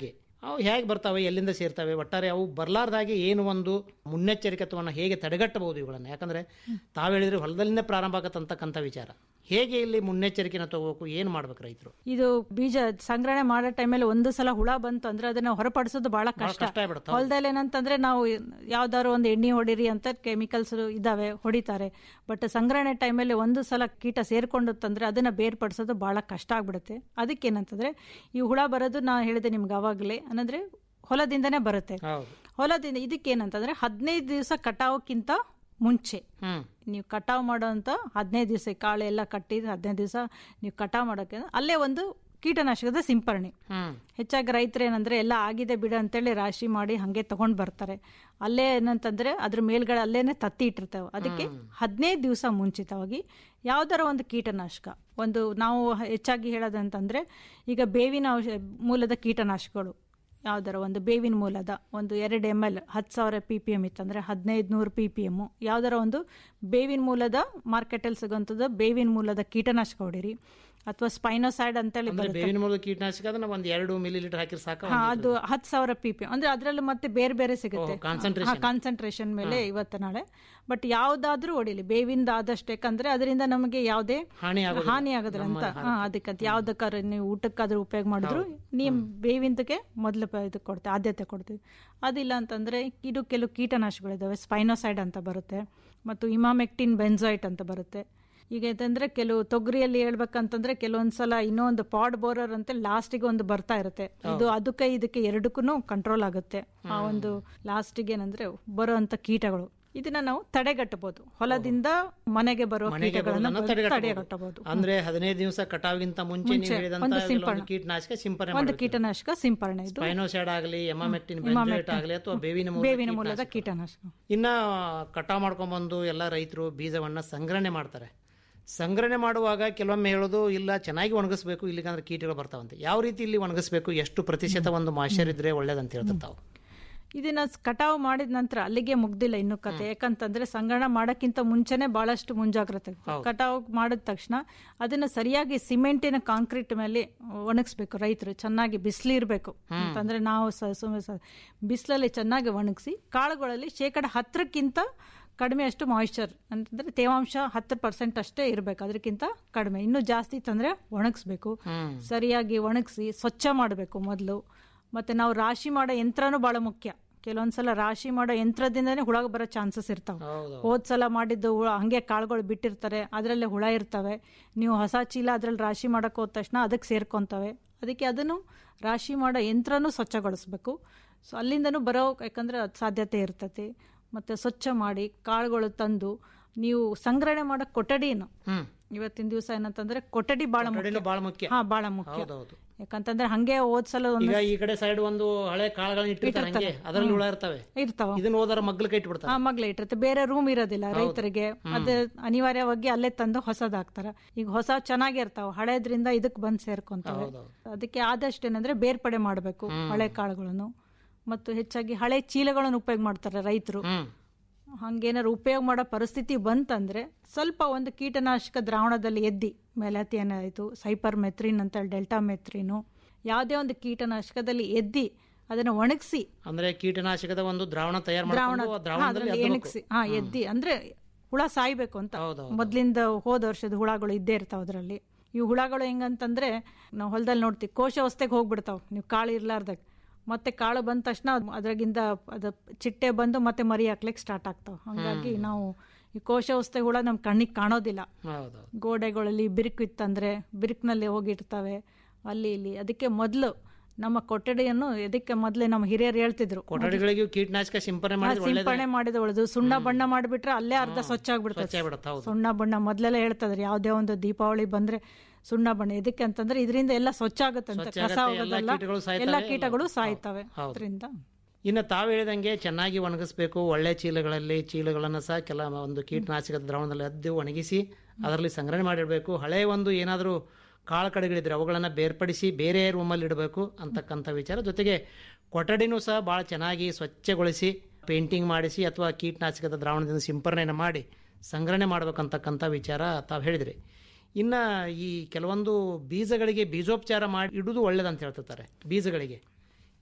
ಅವು ಹೇಗೆ ಬರ್ತಾವೆ ಎಲ್ಲಿಂದ ಸೇರ್ತವೆ ಒಟ್ಟಾರೆ ಅವು ಬರಲಾರ್ದಾಗೆ ಏನು ಒಂದು ಮುನ್ನೆಚ್ಚರಿಕೆತ್ವವನ್ನು ಹೇಗೆ ತಡೆಗಟ್ಟಬಹುದು ಇವುಗಳನ್ನು ಯಾಕಂದ್ರೆ ತಾವು ಹೇಳಿದ್ರೆ ಹೊಲದಲ್ಲಿಂದ ಪ್ರಾರಂಭ ಆಗತ್ತಂತಕ್ಕಂಥ ವಿಚಾರ ಹೇಗೆ ಇಲ್ಲಿ ಮುನ್ನೆಚ್ಚರಿಕೆನ ತಗೋಬೇಕು ಏನು ಮಾಡ್ಬೇಕು ರೈತರು ಇದು ಬೀಜ ಸಂಗ್ರಹಣೆ ಮಾಡೋ ಟೈಮಲ್ಲಿ ಒಂದು ಸಲ ಹುಳ ಬಂತು ಅಂದ್ರೆ ಅದನ್ನ ಹೊರಪಡಿಸೋದು ಬಹಳ ಬಹಳ ಕಷ್ಟ ಕಷ್ಟ ಆಗ್ಬಿಡುತ್ತೆ, ಹೌದು. ಹೊಲದಲ್ಲಿ ಏನಂತಂದ್ರೆ ನಾವು ಯಾವ್ದಾದ್ರು ಒಂದು ಎಣ್ಣೆ ಹೊಡಿರಿ ಅಂತ ಕೆಮಿಕಲ್ಸ್ ಇದಾವೆ ಹೊಡಿತಾರೆ ಬಟ್ ಸಂಗ್ರಹಣೆ ಟೈಮಲ್ಲಿ ಒಂದು ಸಲ ಕೀಟ ಸೇರ್ಕೊಂಡಂತಂದ್ರೆ ಅದನ್ನ ಬೇರ್ಪಡಿಸೋದು ಬಹಳ ಕಷ್ಟ ಆಗ್ಬಿಡುತ್ತೆ ಅದಕ್ಕೆ ಏನಂತಂದ್ರೆ ಈ ಹುಳ ಬರೋದು ನಾ ಹೇಳಿದೆ ನಿಮ್ಗೆ ಅವಾಗಲೇ ಅನ್ನಂದ್ರೆ ಹೊಲದಿಂದನೇ ಬರುತ್ತೆ ಹೌದು ಹೊಲದಿಂದ ಇದಕ್ಕೆ ಏನಂತಂದ್ರೆ ಹದಿನೈದು ದಿವಸ ಕಟಾವಕ್ಕಿಂತ ಮುಂಚೆ ಹ್ಮ್ ನೀವು ಕಟಾವ್ ಮಾಡೋಂಥ ಹದಿನೈದು ದಿವಸ ಕಾಳು ಎಲ್ಲ ಕಟ್ಟಿ ಹದಿನೈದು ದಿವಸ ನೀವು ಕಟಾವ್ ಮಾಡೋಕೆ ಅಲ್ಲೇ ಒಂದು ಕೀಟನಾಶಕದ ಸಿಂಪರಣೆ ಹ್ಮ್ ಹೆಚ್ಚಾಗಿ ರೈತರು ಏನಂದ್ರೆ ಎಲ್ಲ ಆಗಿದೆ ಬಿಡ ಅಂತೇಳಿ ರಾಶಿ ಮಾಡಿ ಹಂಗೆ ತಗೊಂಡ್ ಬರ್ತಾರೆ ಅಲ್ಲೇ ಏನಂತಂದ್ರೆ ಅದ್ರ ಮೇಲ್ಗಡೆ ಅಲ್ಲೇನೆ ತತ್ತಿ ಇಟ್ಟಿರ್ತೇವೆ ಅದಕ್ಕೆ ಹದಿನೈದು ದಿವಸ ಮುಂಚಿತವಾಗಿ ಯಾವ್ದಾರ ಒಂದು ಕೀಟನಾಶಕ ಒಂದು ನಾವು ಹೆಚ್ಚಾಗಿ ಹೇಳೋದಂತಂದ್ರೆ ಈಗ ಬೇವಿನ ಔಷ ಮೂಲದ ಕೀಟನಾಶಕಗಳು ಯಾವ್ದಾರ ಒಂದು ಬೇವಿನ ಮೂಲದ ಒಂದು ಎರಡು ಎಮ್ ಎಲ್ ಹತ್ತು ಸಾವಿರ ಪಿ ಪಿ ಎಮ್ ಇತ್ತಂದ್ರೆ ಹದಿನೈದು ನೂರು ಪಿ ಪಿ ಎಮ್ ಯಾವ್ದಾರ ಒಂದು ಬೇವಿನ ಮೂಲದ ಮಾರ್ಕೆಟಲ್ಲಿ ಸಿಗೋಂಥದ್ದು ಬೇವಿನ ಮೂಲದ ಕೀಟನಾಶಕ ಹೊಡಿರಿ ಅಥವಾ ಸ್ಪೈನೋಸೈಡ್ ಅಂತೇಳಿ ಅಂದ್ರೆ ಬರುತ್ತೆ ಬೇವಿನ ಮೂಲದ ಕೀಟನಾಶಕ ಅದನ್ನ ಒಂದು ಎರಡು ಮಿಲಿ ಲೀಟರ್ ಹಾಕಿದ್ರೆ ಸಾಕು ಹಾ ಅದು ಹತ್ತು ಸಾವಿರ ಪಿ ಪಿ ಅಂದ್ರೆ ಅದರಲ್ಲಿ ಮತ್ತೆ ಬೇರೆ ಬೇರೆ ಸಿಗುತ್ತೆ ಓ, concentration. ಕಾನ್ಸಂಟ್ರೇಷನ್ ಮೇಲೆ ಇವತ್ತು ನಾಳೆ ಬಟ್ ಯಾವ್ದಾದ್ರೂ ಹೊಡಿಲಿ ಬೇವಿಂದ ಆದಷ್ಟು ಯಾಕಂದ್ರೆ ಅದರಿಂದ ನಮಗೆ ಯಾವುದೇ ಹಾನಿ ಆಗೋದಿಲ್ಲ. ಹಾನಿ ಆಗೋದಿಲ್ಲ ಅಂತ ಹಾ ಅದಕ್ಕಂತ ಯಾವ್ದಕ್ಕಾದ್ರೆ ನೀವು ಊಟಕ್ಕಾದ್ರೂ ಉಪಯೋಗ ಮಾಡಿದ್ರು ನೀವು ಬೇವಿಂದಕ್ಕೆ ಮೊದಲು ಇದು ಕೊಡ್ತೀವಿ ಆದ್ಯತೆ ಕೊಡ್ತೀವಿ ಅದಿಲ್ಲ ಅಂತಂದ್ರೆ ಇದು ಕೆಲವು ಕೀಟನಾಶಕಗಳಿದಾವೆ ಸ್ಪೈನೋಸೈಡ್ ಅಂತ ಬರುತ್ತೆ ಮತ್ತು ಇಮಾಮೆಕ್ಟಿನ್ ಬೆನ್ಸಾಯ್ಟ್ ಅಂತ ಬರುತ್ತೆ ಈಗ ಇದಂದ್ರೆ ಕೆಲವು ತೊಗರಿಯಲ್ಲಿ ಹೇಳ್ಬೇಕಂತಂದ್ರೆ ಕೆಲವೊಂದ್ಸಲ ಇನ್ನೊಂದು ಪಾಡ್ ಬೋರರ್ ಅಂತ ಲಾಸ್ಟಿಗೆ ಒಂದು ಬರ್ತಾ ಇರುತ್ತೆ ಇದು ಅದಕ್ಕೆ ಇದಕ್ಕೆ ಎರಡಕ್ಕೂ ಕಂಟ್ರೋಲ್ ಆಗುತ್ತೆ ಆ ಒಂದು ಲಾಸ್ಟಿಗೆ ಏನಂದ್ರೆ ಬರುವಂತ ಕೀಟಗಳು ಇದನ್ನ ನಾವು ತಡೆಗಟ್ಟಬಹುದು ಹೊಲದಿಂದ ಮನೆಗೆ ಬರುವ ಮನೆಗೆ ಕೀಟಗಳನ್ನ ಬರೋದನ್ನ ಬ- ತಡೆಗಟ್ಟಬಹುದು. ತಡೆಗಟ್ಟಬಹುದು ಅಂದ್ರೆ ಹದಿನೈದು ದಿವಸ ಕಟಾವಿಗಿಂತ ಮುಂಚೆ ನೀವು ಮುಂಚೆ ಹೇಳಿದಂತ ಒಂದು ಕೆಲವೊಂದು ಸಿಂಪರಣೆ. ಕೀಟನಾಶಕ ಸಿಂಪರಣೆ ಒಂದು ಮಾಡಬೇಕು ಕೀಟನಾಶಕ ಸಿಂಪರಣೆ ಇದು ಸ್ಪೈನೋಸೈಡ್ ಆಗಲಿ ಎಮಾಮೆಕ್ಟಿನ್ ಹ್ಮ್. Benzoate emamectin. ಆಗಲಿ ಅಥವಾ ಬೇವಿನ ಮೂಲದ ಬೇವಿನ ಮೂಲದ ಕೀಟನಾಶಕ. ಕೀಟನಾಶಕ ಇನ್ನ ಕಟಾವ್ ಮಾಡ್ಕೊಂಡ್ಬಂದು ಎಲ್ಲ ರೈತರು ಬೀಜವನ್ನ ಸಂಗ್ರಹಣೆ ಮಾಡ್ತಾರೆ ಸಂಗ್ರಹಣೆ ಮಾಡುವಾಗ ಕೆಲವೊಮ್ಮೆ ಹೇಳೋದು ಇಲ್ಲ ಚೆನ್ನಾಗಿ ಒಣಗಿಸ್ಬೇಕು ಇಲ್ಲಿಗಂದ್ರೆ ಕೀಟಗಳು ಬರ್ತಾವಂತೆ ಯಾವ ರೀತಿ ಇಲ್ಲಿ ಒಣಗಿಸ್ಬೇಕು ಎಷ್ಟು ಪ್ರತಿಶತ ಒಂದು ಮಾಶ್ಚರ್ ಇದ್ರೆ ಒಳ್ಳೇದಂತ ಹೇಳ್ತಾರೆ ತಾವು ಇದನ್ನ ಸ್- ಕಟಾವು ಮಾಡಿದ ನಂತರ ಅಲ್ಲಿಗೆ ಮುಗ್ದಿಲ್ಲ ಇನ್ನು ಕತೆ ಯಾಕಂತಂದ್ರೆ ಸಂಗ್ರಹಣ ಮಾಡಕ್ಕಿಂತ ಮುಂಚೆನೆ ಬಹಳಷ್ಟು ಮುಂಜಾಗ್ರತೆ ಕಟಾವು ಮಾಡಿದ ತಕ್ಷಣ ಅದನ್ನ ಸರಿಯಾಗಿ ಸಿಮೆಂಟಿನ ಕಾಂಕ್ರೀಟ್ ಮೇಲೆ ಒಣಗಿಸ್ಬೇಕು ರೈತರು ಚೆನ್ನಾಗಿ ಬಿಸಿಲಿರ್ಬೇಕು ಅಂತಂದ್ರೆ ನಾವು ಸ- ಸುಮ್ನೆ ಸ- ಬಿಸಿಲಲ್ಲಿ ಚೆನ್ನಾಗಿ ಒಣಗಿಸಿ ಕಾಳುಗಳಲ್ಲಿ ಶೇಕಡ ಹತ್ತರಕ್ಕಿಂತ ಕಡಿಮೆ ಅಷ್ಟು ಮಾಯಿಶ್ಚರ್ ಅಂತಂದ್ರೆ ತೇವಾಂಶ ಹತ್ತು ಪರ್ಸೆಂಟ್ ಅಷ್ಟೇ ಇರಬೇಕು ಅದಕ್ಕಿಂತ ಕಡಿಮೆ ಇನ್ನೂ ಜಾಸ್ತಿ ಇತ್ತಂದ್ರೆ ಒಣಗಿಸ್ಬೇಕು ಸರಿಯಾಗಿ ಒಣಗಿಸಿ ಸ್ವಚ್ಛ ಮಾಡಬೇಕು ಮೊದಲು ಮತ್ತೆ ನಾವು ರಾಶಿ ಮಾಡೋ ಯಂತ್ರನೂ ಬಹಳ ಮುಖ್ಯ ಕೆಲವೊಂದ್ಸಲ ರಾಶಿ ಮಾಡೋ ಯಂತ್ರದಿಂದನೇ ಹುಳ ಬರೋ ಚಾನ್ಸಸ್ ಇರ್ತಾವೆ ಹೋದ್ ಸಲ ಮಾಡಿದ್ದು ಹುಳ ಹಂಗೆ ಕಾಳುಗಳು ಬಿಟ್ಟಿರ್ತಾರೆ ಅದರಲ್ಲೇ ಹುಳ ಇರ್ತವೆ ನೀವು ಹೊಸ ಚೀಲ ಅದ್ರಲ್ಲಿ ರಾಶಿ ಮಾಡಕ್ ಹೋದ ತಕ್ಷಣ ಅದಕ್ಕೆ ಸೇರ್ಕೊಂತವೆ ಅದಕ್ಕೆ ಅದನ್ನು ರಾಶಿ ಮಾಡೋ ಯಂತ್ರನೂ ಸ್ವಚ್ಛಗೊಳಿಸ್ಬೇಕು ಸೊ ಅಲ್ಲಿಂದನೂ ಬರೋ ಯಾಕಂದ್ರೆ ಅದ್ ಸಾಧ್ಯತೆ ಇರ್ತತಿ ಮತ್ತೆ ಸ್ವಚ್ಛ ಮಾಡಿ ಕಾಳುಗಳು ತಂದು ನೀವು ಸಂಗ್ರಹಣೆ ಮಾಡೋ ಕೊಠಡಿನು ಹ್ಮ್ ಇವತ್ತಿನ ದಿವಸ ಏನಂತಂದ್ರೆ ಕೊಠಡಿ ಬಹಳ ಕೊಠಡಿನೂ ಬಹಳ ಮುಖ್ಯ. ಹಾ ಬಹಳ ಮುಖ್ಯ ಹೌದೌದು. ಯಾಕಂತಂದ್ರೆ ಹಂಗೆ ಹೋದ್ ಸಲ ಒಂದು ಈಗ ಈ ಕಡೆ ಸೈಡ್ ಒಂದು ಹಳೆ ಕಾಳುಗಳನ್ನ ಇಟ್ಟಿರ್ತಾರೆ ಹಂಗೆ ಇಟ್ಟಿರ್ತಾರೆ. ಅದರಲ್ಲಿ ಹುಳ ಹ್ಮ್. ಇರ್ತವೆ ಇರ್ತಾವ ಇದನ್ನ ಹೋದಾರ ಮಗ್ಲು ಕೈ ಇಟ್ಬಿಡ್ತಾರೆ ಆ ಮಗ್ಲ ಇಟ್ಟಿರುತ್ತೆ ಬೇರೆ ರೂಮ್ ಇರೋದಿಲ್ಲ ಹೌದು. ರೈತರಿಗೆ ಹ್ಮ್. ಅದು ಅನಿವಾರ್ಯವಾಗಿ ಅಲ್ಲೇ ತಂದು ಹೊಸದಾಗ್ತಾರ ಈಗ ಹೊಸ ಚೆನ್ನಾಗಿರ್ತಾವ ಹಳೇದ್ರಿಂದ ಇದಕ್ ಬಂದ್ ಸೇರ್ಕೊಂತವೆ ಹೌದೌದು. ಅದಕ್ಕೆ ಆದಷ್ಟು ಏನಂದ್ರೆ ಬೇರ್ಪಡೆ ಮಾಡಬೇಕು ಹಳೆ ಕಾಳುಗಳನ್ನು ಮತ್ತು ಹೆಚ್ಚಾಗಿ ಹಳೆ ಚೀಲಗಳನ್ನು ಉಪಯೋಗ ಮಾಡ್ತಾರೆ ರೈತರು ಹಂಗೇನಾದ್ರು ಉಪಯೋಗ ಮಾಡೋ ಪರಿಸ್ಥಿತಿ ಬಂತಂದ್ರೆ ಸ್ವಲ್ಪ ಒಂದು ಕೀಟನಾಶಕ ದ್ರಾವಣದಲ್ಲಿ ಎದ್ದಿ ಮೆಲಾಥಿಯನ್ ಆಯಿತು ಸೈಪರ್ ಮೆತ್ರಿನ್ ಅಂತ ಡೆಲ್ಟಾ ಮೆತ್ರಿನು ಯಾವುದೇ ಒಂದು ಕೀಟನಾಶಕದಲ್ಲಿ ಎದ್ದಿ ಅದನ್ನ ಒಣಗಿಸಿ ಅಂದ್ರೆ ಕೀಟನಾಶಕದ ಒಂದು ದ್ರಾವಣ ತಯಾರು ದ್ರಾವಣ ಮಾಡ್ಕೊಂಡು ಆ ಹಾ, ದ್ರಾವಣದಲ್ಲಿ ಅದ್ರಲ್ಲಿ ಅದ್ಬೇಕು. ಎಣಗ್ಸಿ ಹಾ ಎದ್ದಿ ಅಂದ್ರೆ ಹುಳ ಸಾಯ್ಬೇಕು ಅಂತ ಮೊದ್ಲಿಂದ ಹೋದ ವರ್ಷದ ಹುಳಗಳು ಇದ್ದೇ ಇರ್ತಾವ ಅದ್ರಲ್ಲಿ ಈ ಹುಳಗಳು ಹೆಂಗಂತಂದ್ರೆ ನಾವು ಹೊಲದಲ್ಲಿ ನೋಡ್ತೀವಿ ಕೋಶವಸ್ಥೆಗೆ ಹೋಗ್ಬಿಡ್ತಾವ ನೀವು ಕಾಳು ಇರ್ಲಾರ್ದಾಗ ಮತ್ತೆ ಕಾಳು ಬಂದ ತಕ್ಷಣ ಅದ್- ಅದ್ರಾಗಿಂದ ಅದ ಚಿಟ್ಟೆ ಬಂದು ಮತ್ತೆ ಮರಿ ಹಾಕ್ಲಿಕ್ಕೆ ಸ್ಟಾರ್ಟ್ ಆಗ್ತಾವ ಹಂಗಾಗಿ ನಾವು ಈ ಕೋಶವಸ್ಥೆ ಹುಳ ನಮ್ ಕಣ್ಣಿಗೆ ಕಾಣೋದಿಲ್ಲ ಹೌದು ಗೋಡೆಗಳಲ್ಲಿ ಬಿರುಕು ಇತ್ತಂದ್ರೆ ಬಿರುಕಿನಲ್ಲಿ ಹೋಗಿರ್ತವೆ ಅಲ್ಲಿ ಇಲ್ಲಿ ಅದಕ್ಕೆ ಮೊದಲು ನಮ್ಮ ಕೊಠಡಿಯನ್ನು ಇದಕ್ಕೆ ಮೊದಲೇ ನಮ್ಮ ಹಿರಿಯರು ಹೇಳ್ತಿದ್ರು ಕೊಠಡಿಗಳಿಗೂ ಕೀಟನಾಶಕ ಸಿಂಪರಣೆ ಆ, ಮಾಡಿದ್ರೆ ಒಳ್ಳೇದೇ. ಸಿಂಪರಣೆ ಮಾಡಿದ ಒಳ್ಳೆದು ಸುಣ್ಣ ಬಣ್ಣ ಮಾಡಿಬಿಟ್ರೆ ಅಲ್ಲೇ ಅರ್ಧ ಸ್ವಚ್ಛ ಸ್ವಚ್ಛ ಆಗ್ಬಿಡ್ತದೆ ಆಗ್ಬಿಡುತ್ತೆ, ಹೌದು. ಸುಣ್ಣ ಬಣ್ಣ ಮೊದ್ಲೆಲ್ಲ ಹೇಳ್ತದ್ರಿ ಯಾವ್ದೇ ಒಂದು ದೀಪಾವಳಿ ಬಂದ್ರೆ ಸುಣ್ಣ ಬಣ್ಣ ಇದಕ್ಕೆ ಅಂತಂದ್ರೆ ಇದರಿಂದ ಎಲ್ಲ ಸ್ವಚ್ಛ ಆಗುತ್ತಂತೆ ಸ್ವಚ್ಛ ಕಸ ಆಗತ್ತೆ, ಎಲ್ಲ ಹೋಗೋದಲ್ಲ ಕೀಟಗಳು ಸಾಯ್ತವೆ, ಎಲ್ಲ ಎಲ್ಲ- ಕೀಟಗಳು ಹೌದು. ಸಾಯ್ತವೆ ಹೌದು. ಅದರಿಂದ ಇನ್ನು ತಾವು ಹೇಳಿದಂಗೆ ಚೆನ್ನಾಗಿ ಒಣಗಿಸ್ಬೇಕು ಒಳ್ಳೆ ಚೀಲಗಳಲ್ಲಿ ಚೀಲಗಳನ್ನು ಸಹ ಕೆಲ ಒಂದು ಕೀಟನಾಶಕದ ದ್ರಾವಣದಲ್ಲಿ ಅದ್ದು ಒಣಗಿಸಿ ಅದರಲ್ಲಿ ಸಂಗ್ರಹಣೆ ಮಾಡಿಡಬೇಕು ಹಳೆ ಒಂದು ಏನಾದರೂ ಕಾಳು ಕಡೆಗಳಿದ್ರೆ ಅವುಗಳನ್ನು ಬೇರ್ಪಡಿಸಿ ಬೇರೆ ರೂಮಲ್ಲಿ ಇಡಬೇಕು ಅಂತಕ್ಕಂಥ ವಿಚಾರ ಜೊತೆಗೆ ಕೊಠಡಿನೂ ಸಹ ಭಾಳ ಚೆನ್ನಾಗಿ ಸ್ವಚ್ಛಗೊಳಿಸಿ ಪೇಂಟಿಂಗ್ ಮಾಡಿಸಿ ಅಥವಾ ಕೀಟನಾಶಕದ ದ್ರಾವಣದಿಂದ ಸಿಂಪರಣೆಯನ್ನು ಮಾಡಿ ಸಂಗ್ರಹಣೆ ಮಾಡಬೇಕಂತಕ್ಕಂಥ ವಿಚಾರ ತಾವು ಹೇಳಿದ್ರಿ ಇನ್ನು ಈ ಕೆಲವೊಂದು ಬೀಜಗಳಿಗೆ ಬೀಜೋಪಚಾರ ಮಾಡಿ ಇಡುವುದು ಒಳ್ಳೇದಂತ ಹೇಳ್ತಿರ್ತಾರೆ ಬೀಜಗಳಿಗೆ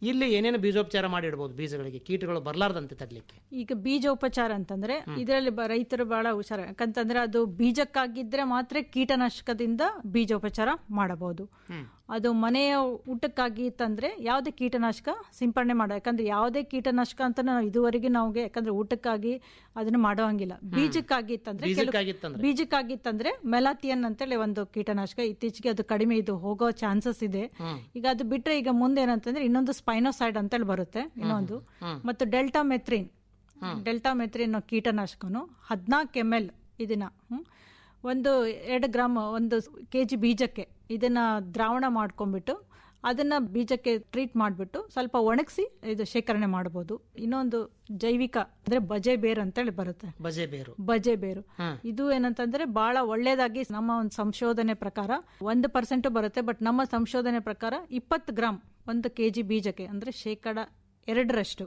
ಇಲ್ಲಿ ಏನೇನು ಬೀಜೋಪಚಾರ ಮಾಡಿ ಇಡ್ಬೋದು ಬೀಜಗಳಿಗೆ ಕೀಟಗಳು ಬರಲಾರ್ದಂತೆ ತಡ್ಲಿಕ್ಕೆ ಈಗ ಬೀಜೋಪಚಾರ ಅಂತಂದ್ರೆ ಇದರಲ್ಲಿ ಬ- ರೈತರು ಬಹಳ ಹುಷಾರ ಯಾಕಂತಂದ್ರೆ ಅದು ಬೀಜಕ್ಕಾಗಿದ್ರೆ ಮಾತ್ರ ಕೀಟನಾಶಕದಿಂದ ಬೀಜೋಪಚಾರ ಮಾಡಬಹುದು ಅದು ಮನೆಯ ಊಟಕ್ಕಾಗಿ ತಂದ್ರೆ ಯಾವುದೇ ಕೀಟನಾಶಕ ಸಿಂಪಡಣೆ ಮಾಡ ಯಾಕಂದ್ರೆ ಯಾವುದೇ ಕೀಟನಾಶಕ ಅಂತ ನಾವು ಇದುವರೆಗೆ ನಮಗೆ ಯಾಕಂದ್ರೆ ಊಟಕ್ಕಾಗಿ ಅದನ್ನ ಮಾಡೋಂಗಿಲ್ಲ ಬೀಜಕ್ಕಾಗಿ ತಂದ್ರೆ ಕೆಲವು- ಬೀಜಕ್ಕಾಗಿತ್ತಂದ್ರೆ? ಬೀಜಕ್ಕಾಗಿತ್ತಂದ್ರೆ ಮೆಲಾತಿಯನ್ ಅಂತೇಳಿ ಒಂದು ಕೀಟನಾಶಕ ಇತ್ತೀಚೆಗೆ ಅದು ಕಡಿಮೆ ಇದು ಹೋಗೋ ಚಾನ್ಸಸ್ ಇದೆ ಈಗ ಅದು ಬಿಟ್ರೆ ಈಗ ಮುಂದೆ ಏನಂತಂದ್ರೆ ಇನ್ನೊಂದು ಸ್ಪೈನೋಸೈಡ್ ಅಂತೇಳಿ ಬರುತ್ತೆ ಇನ್ನೊಂದು ಮತ್ತು ಡೆಲ್ಟಾ ಮೆತ್ರಿನ್ ಡೆಲ್ಟಾ ಮೆತ್ರಿನ್ ಕೀಟನಾಶಕನು ಹದಿನಾಲ್ಕು ಎಮ್ ಎಲ್ ಇದನ್ನ ಹ್ಮ್, ಒಂದು ಎರಡು ಗ್ರಾಮ್ ಒಂದು ಕೆ ಜಿ ಬೀಜಕ್ಕೆ ಇದನ್ನ ದ್ರಾವಣ ಮಾಡ್ಕೊಂಡ್ಬಿಟ್ಟು ಅದನ್ನ ಬೀಜಕ್ಕೆ ಟ್ರೀಟ್ ಮಾಡಿಬಿಟ್ಟು ಸ್ವಲ್ಪ ಒಣಗಿಸಿ ಇದು ಶೇಖರಣೆ ಮಾಡ್ಬೋದು ಇನ್ನೊಂದು ಜೈವಿಕ ಅಂದ್ರೆ ಬಜೆ ಬೇರ್ ಅಂತೇಳಿ ಬರುತ್ತೆ ಬಜೆ ಬೇರು ಬಜೆ ಬೇರು ಇದು ಏನಂತಂದ್ರೆ ಬಹಳ ಒಳ್ಳೇದಾಗಿ ನಮ್ಮ ಒಂದು ಸಂಶೋಧನೆ ಪ್ರಕಾರ ಒಂದು ಪರ್ಸೆಂಟ್ ಬರುತ್ತೆ ಬಟ್ ನಮ್ಮ ಸಂಶೋಧನೆ ಪ್ರಕಾರ ಇಪ್ಪತ್ತು ಗ್ರಾಮ್ ಒಂದು ಕೆಜಿ ಬೀಜಕ್ಕೆ ಅಂದ್ರೆ ಶೇಕಡ ಎರಡರಷ್ಟು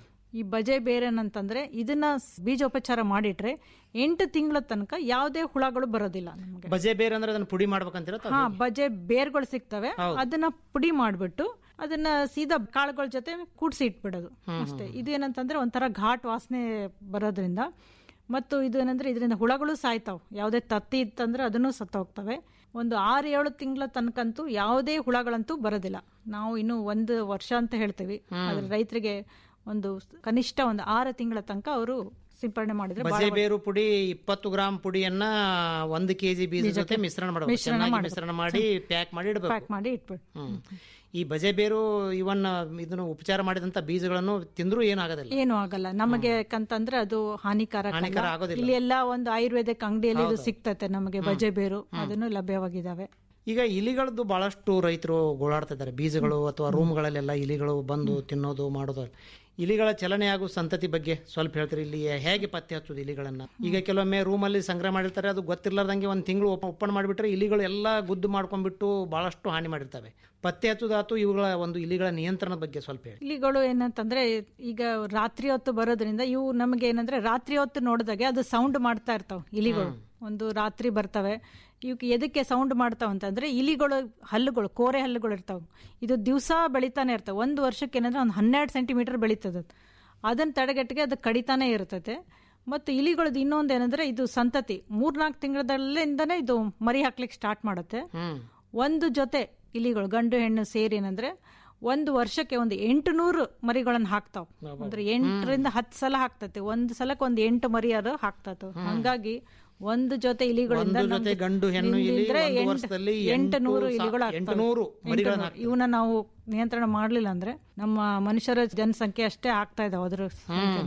ಈ ಬಜೆ ಬೇರೇನಂತಂದ್ರೆ ಇದನ್ನ ಸ್- ಬೀಜೋಪಚಾರ ಮಾಡಿಟ್ರೆ ಎಂಟು ತಿಂಗಳ ತನಕ ಯಾವುದೇ ಹುಳಗಳು ಬರೋದಿಲ್ಲ ನಮಗೆ ಬಜೆ ಬೇರು ಅಂದ್ರೆ ಅದನ್ನ ಪುಡಿ ಮಾಡ್ಬೇಕಂತೀರ ಅಥವಾ ಹಾ ಹೇಗೆ? ಬಜೆ ಬೇರ್ಗಳು ಸಿಗ್ತವೆ ಅದನ್ನ ಪುಡಿ ಮಾಡ್ಬಿಟ್ಟು ಅದನ್ನ ಸೀದಾ ಕಾಳುಗಳ ಜೊತೆ ಕೂಡ್ಸಿ ಇಟ್ಬಿಡೋದು ಅಷ್ಟೇ ಇದು ಏನಂತಂದ್ರೆ ಒಂಥರ ಘಾಟ್ ವಾಸನೆ ಬರೋದ್ರಿಂದ ಮತ್ತು ಇದು ಏನಂದ್ರೆ ಇದರಿಂದ ಹುಳಗಳು ಸಾಯ್ತಾವ್ ಯಾವುದೇ ತತ್ತಿ ಇತ್ತಂದ್ರೆ ಅದನ್ನು ಸತ್ತ ಹೋಗ್ತವೆ ಒಂದು ಆರು ಏಳು ತಿಂಗಳ ತನಕಂತೂ ಯಾವುದೇ ಹುಳಗಳಂತೂ ಬರೋದಿಲ್ಲ ನಾವು ಇನ್ನು ಒಂದು ವರ್ಷ ಅಂತ ಹೇಳ್ತೀವಿ ಆದ್ರೆ ರೈತರಿಗೆ ಒಂದು ಕನಿಷ್ಠ ಒಂದು ಆರು ತಿಂಗಳ ತನಕ ಅವರು ಸಿಂಪಡಣೆ ಮಾಡಿದ್ರೆ ಬಜೆ ಬಹಳ ಬೇರು ಪುಡಿ ಇಪ್ಪತ್ತು ಗ್ರಾಮ್ ಪುಡಿಯನ್ನ ಒಂದು ಕೆಜಿ ಬೀಜ ಜೊತೆ ಬೀಜಕ್ಕೆ ಮಿಶ್ರಣ ಮಾಡಬೇಕು ಮಿಶ್ರಣ ಚೆನ್ನಾಗಿ ಮಾಡ್ಬೇಕು. ಮಿಶ್ರಣ ಮಾಡಿ ಪ್ಯಾಕ್ ಮಾಡಿ ಇಡಬೇಕು ಪ್ಯಾಕ್ ಮಾಡಿ ಇಟ್ಬಿಡು ಹ್ಮ್ ಈ ಬಜೆ ಬೇರು ಇವನ್ನ ಇದನ್ನು ಉಪಚಾರ ಮಾಡಿದಂತ ಬೀಜಗಳನ್ನು ತಿಂದ್ರೂ ಏನಾಗೋದಿಲ್ಲ ಏನು ಆಗಲ್ಲ ನಮಗೆ ಯಾಕಂತಂದ್ರೆ ಅದು ಹಾನಿಕಾರಕ ಅಲ್ಲ. ಹಾನಿಕಾರ ಆಗೋದಿಲ್ಲ. ಇಲ್ಲಿ ಎಲ್ಲ ಒಂದು ಆಯುರ್ವೇದಿಕ್ ಅಂಗಡಿಯಲ್ಲಿ ಇದು ಸಿಗ್ತತೆ ನಮಗೆ ಬಜೆ ಬೇರು ಅದನ್ನು ಲಭ್ಯವಾಗಿದ್ದಾವೆ ಈಗ ಇಲಿಗಳದ್ದು ಬಹಳಷ್ಟು ರೈತರು ಗೋಳಾಡ್ತಾ ಇದ್ದಾರೆ ಬೀಜಗಳು ಅಥವಾ ರೂಮ್ಗಳಲ್ಲೆಲ್ಲ ಇಲಿಗಳು ಬಂದು ತಿನ್ನೋದು ಮಾಡೋದು ಇಲಿಗಳ ಚಲನೆ ಹಾಗೂ ಸಂತತಿ ಬಗ್ಗೆ ಸ್ವಲ್ಪ ಹೇಳ್ತೀರಿ ಇಲ್ಲಿ ಹೇಗೆ ಪತ್ತೆ ಹಚ್ಚೋದು ಇಲಿಗಳನ್ನ ಈಗ ಕೆಲವೊಮ್ಮೆ ರೂಮಲ್ಲಿ ಸಂಗ್ರಹ ಮಾಡಿರ್ತಾರೆ ಅದು ಗೊತ್ತಿರ್ಲಾರ್ದಂಗೆ ಒಂದು ತಿಂಗಳು ಓಪನ್ ಮಾಡಿಬಿಟ್ರೆ ಇಲಿಗಳು ಎಲ್ಲ ಗುದ್ದು ಮಾಡ್ಕೊಂಡ್ಬಿಟ್ಟು ಬಹಳಷ್ಟು ಹಾನಿ ಮಾಡಿರ್ತವೆ ಪತ್ತೆ ಹಚ್ಚೋದಾತು ಇವುಗಳ ಒಂದು ಇಲಿಗಳ ನಿಯಂತ್ರಣದ ಬಗ್ಗೆ ಸ್ವಲ್ಪ ಹೇಳಿ ಇಲಿಗಳು ಏನಂತಂದ್ರೆ ಈಗ ರಾತ್ರಿ ಹೊತ್ತು ಬರೋದ್ರಿಂದ ಇವು ನಮಗೆ ಏನಂದ್ರೆ ರಾತ್ರಿ ಹೊತ್ತು ನೋಡಿದಾಗೆ ಅದು ಸೌಂಡ್ ಮಾಡ್ತಾ ಇರ್ತಾವ ಇಲಿಗಳು ಒಂದು ರಾತ್ರಿ ಬರ್ತವೆ ಇವಕ್ಕೆ ಎದಕ್ಕೆ ಸೌಂಡ್ ಮಾಡ್ತಾವ ಅಂತಂದ್ರೆ ಇಲಿಗಳು ಹಲ್ಲುಗಳು ಕೋರೆ ಹಲ್ಲುಗಳು ಇರ್ತಾವ ಇದು ದಿವಸ ಬೆಳಿತಾನೆ ಇರ್ತಾವೆ ಒಂದು ವರ್ಷಕ್ಕೆ ಏನಂದ್ರೆ ಒಂದು ಹನ್ನೆರಡು ಸೆಂಟಿಮೀಟರ್ ಬೆಳೀತದೆ ಅದನ್ನ ತಡೆಗಟ್ಟಿಗೆ ಅದು ಕಡಿತಾನೆ ಇರ್ತದೆ ಮತ್ತು ಇಲಿಗಳದ್ದು ಇನ್ನೊಂದು ಏನಂದ್ರೆ ಇದು ಸಂತತಿ ಮೂರ್ನಾಲ್ಕು ತಿಂಗಳದಲ್ಲಿಂದನೇ ಇದು ಮರಿ ಹಾಕ್ಲಿಕ್ಕೆ ಸ್ಟಾರ್ಟ್ ಮಾಡುತ್ತೆ ಒಂದು ಜೊತೆ ಇಲಿಗಳು ಗಂಡು ಹೆಣ್ಣು ಸೇರಿ ಏನಂದ್ರೆ ಒಂದು ವರ್ಷಕ್ಕೆ ಒಂದು ಎಂಟು ನೂರು ಮರಿಗಳನ್ನ ಹಾಕ್ತಾವ್ ಅಂದ್ರೆ ಎಂಟರಿಂದ ಹತ್ತು ಸಲ ಹಾಕ್ತತೆ ಒಂದು ಸಲಕ್ಕೆ ಒಂದು ಎಂಟು ಮರಿಯಾರು ಹಾಕ್ತತ ಹಂಗಾಗಿ ಒಂದು ಜೊತೆ ಇಲಿಗಳಿಂದ ಒಂದು ಜೊತೆ ನಮ್ಗೆ ಗಂಡು ಹೆಣ್ಣು ಇಲಿ ನಿಂದಿದ್ರೆ ಒಂದು ಎಂಟು- ವರ್ಷದಲ್ಲಿ ಎಂಟು ಎಂಟು ನೂರು ಸಾ- ಇಲಿಗಳು ಎಂಟು ಆಗ್ತವೆ. ನೂರು ಎಂಟು ಮರಿಗಳನ್ನ ನೂರು. ಇವನ್ನ ನಾವು ನಿಯಂತ್ರಣ ಮಾಡ್ಲಿಲ್ಲ ಅಂದ್ರೆ ನಮ್ಮ ಮನುಷ್ಯರ ಜನಸಂಖ್ಯೆ ಅಷ್ಟೇ ಆಗ್ತಾ ಇದಾವೆ ಅದ್ರ ಸಂಖ್ಯೆ.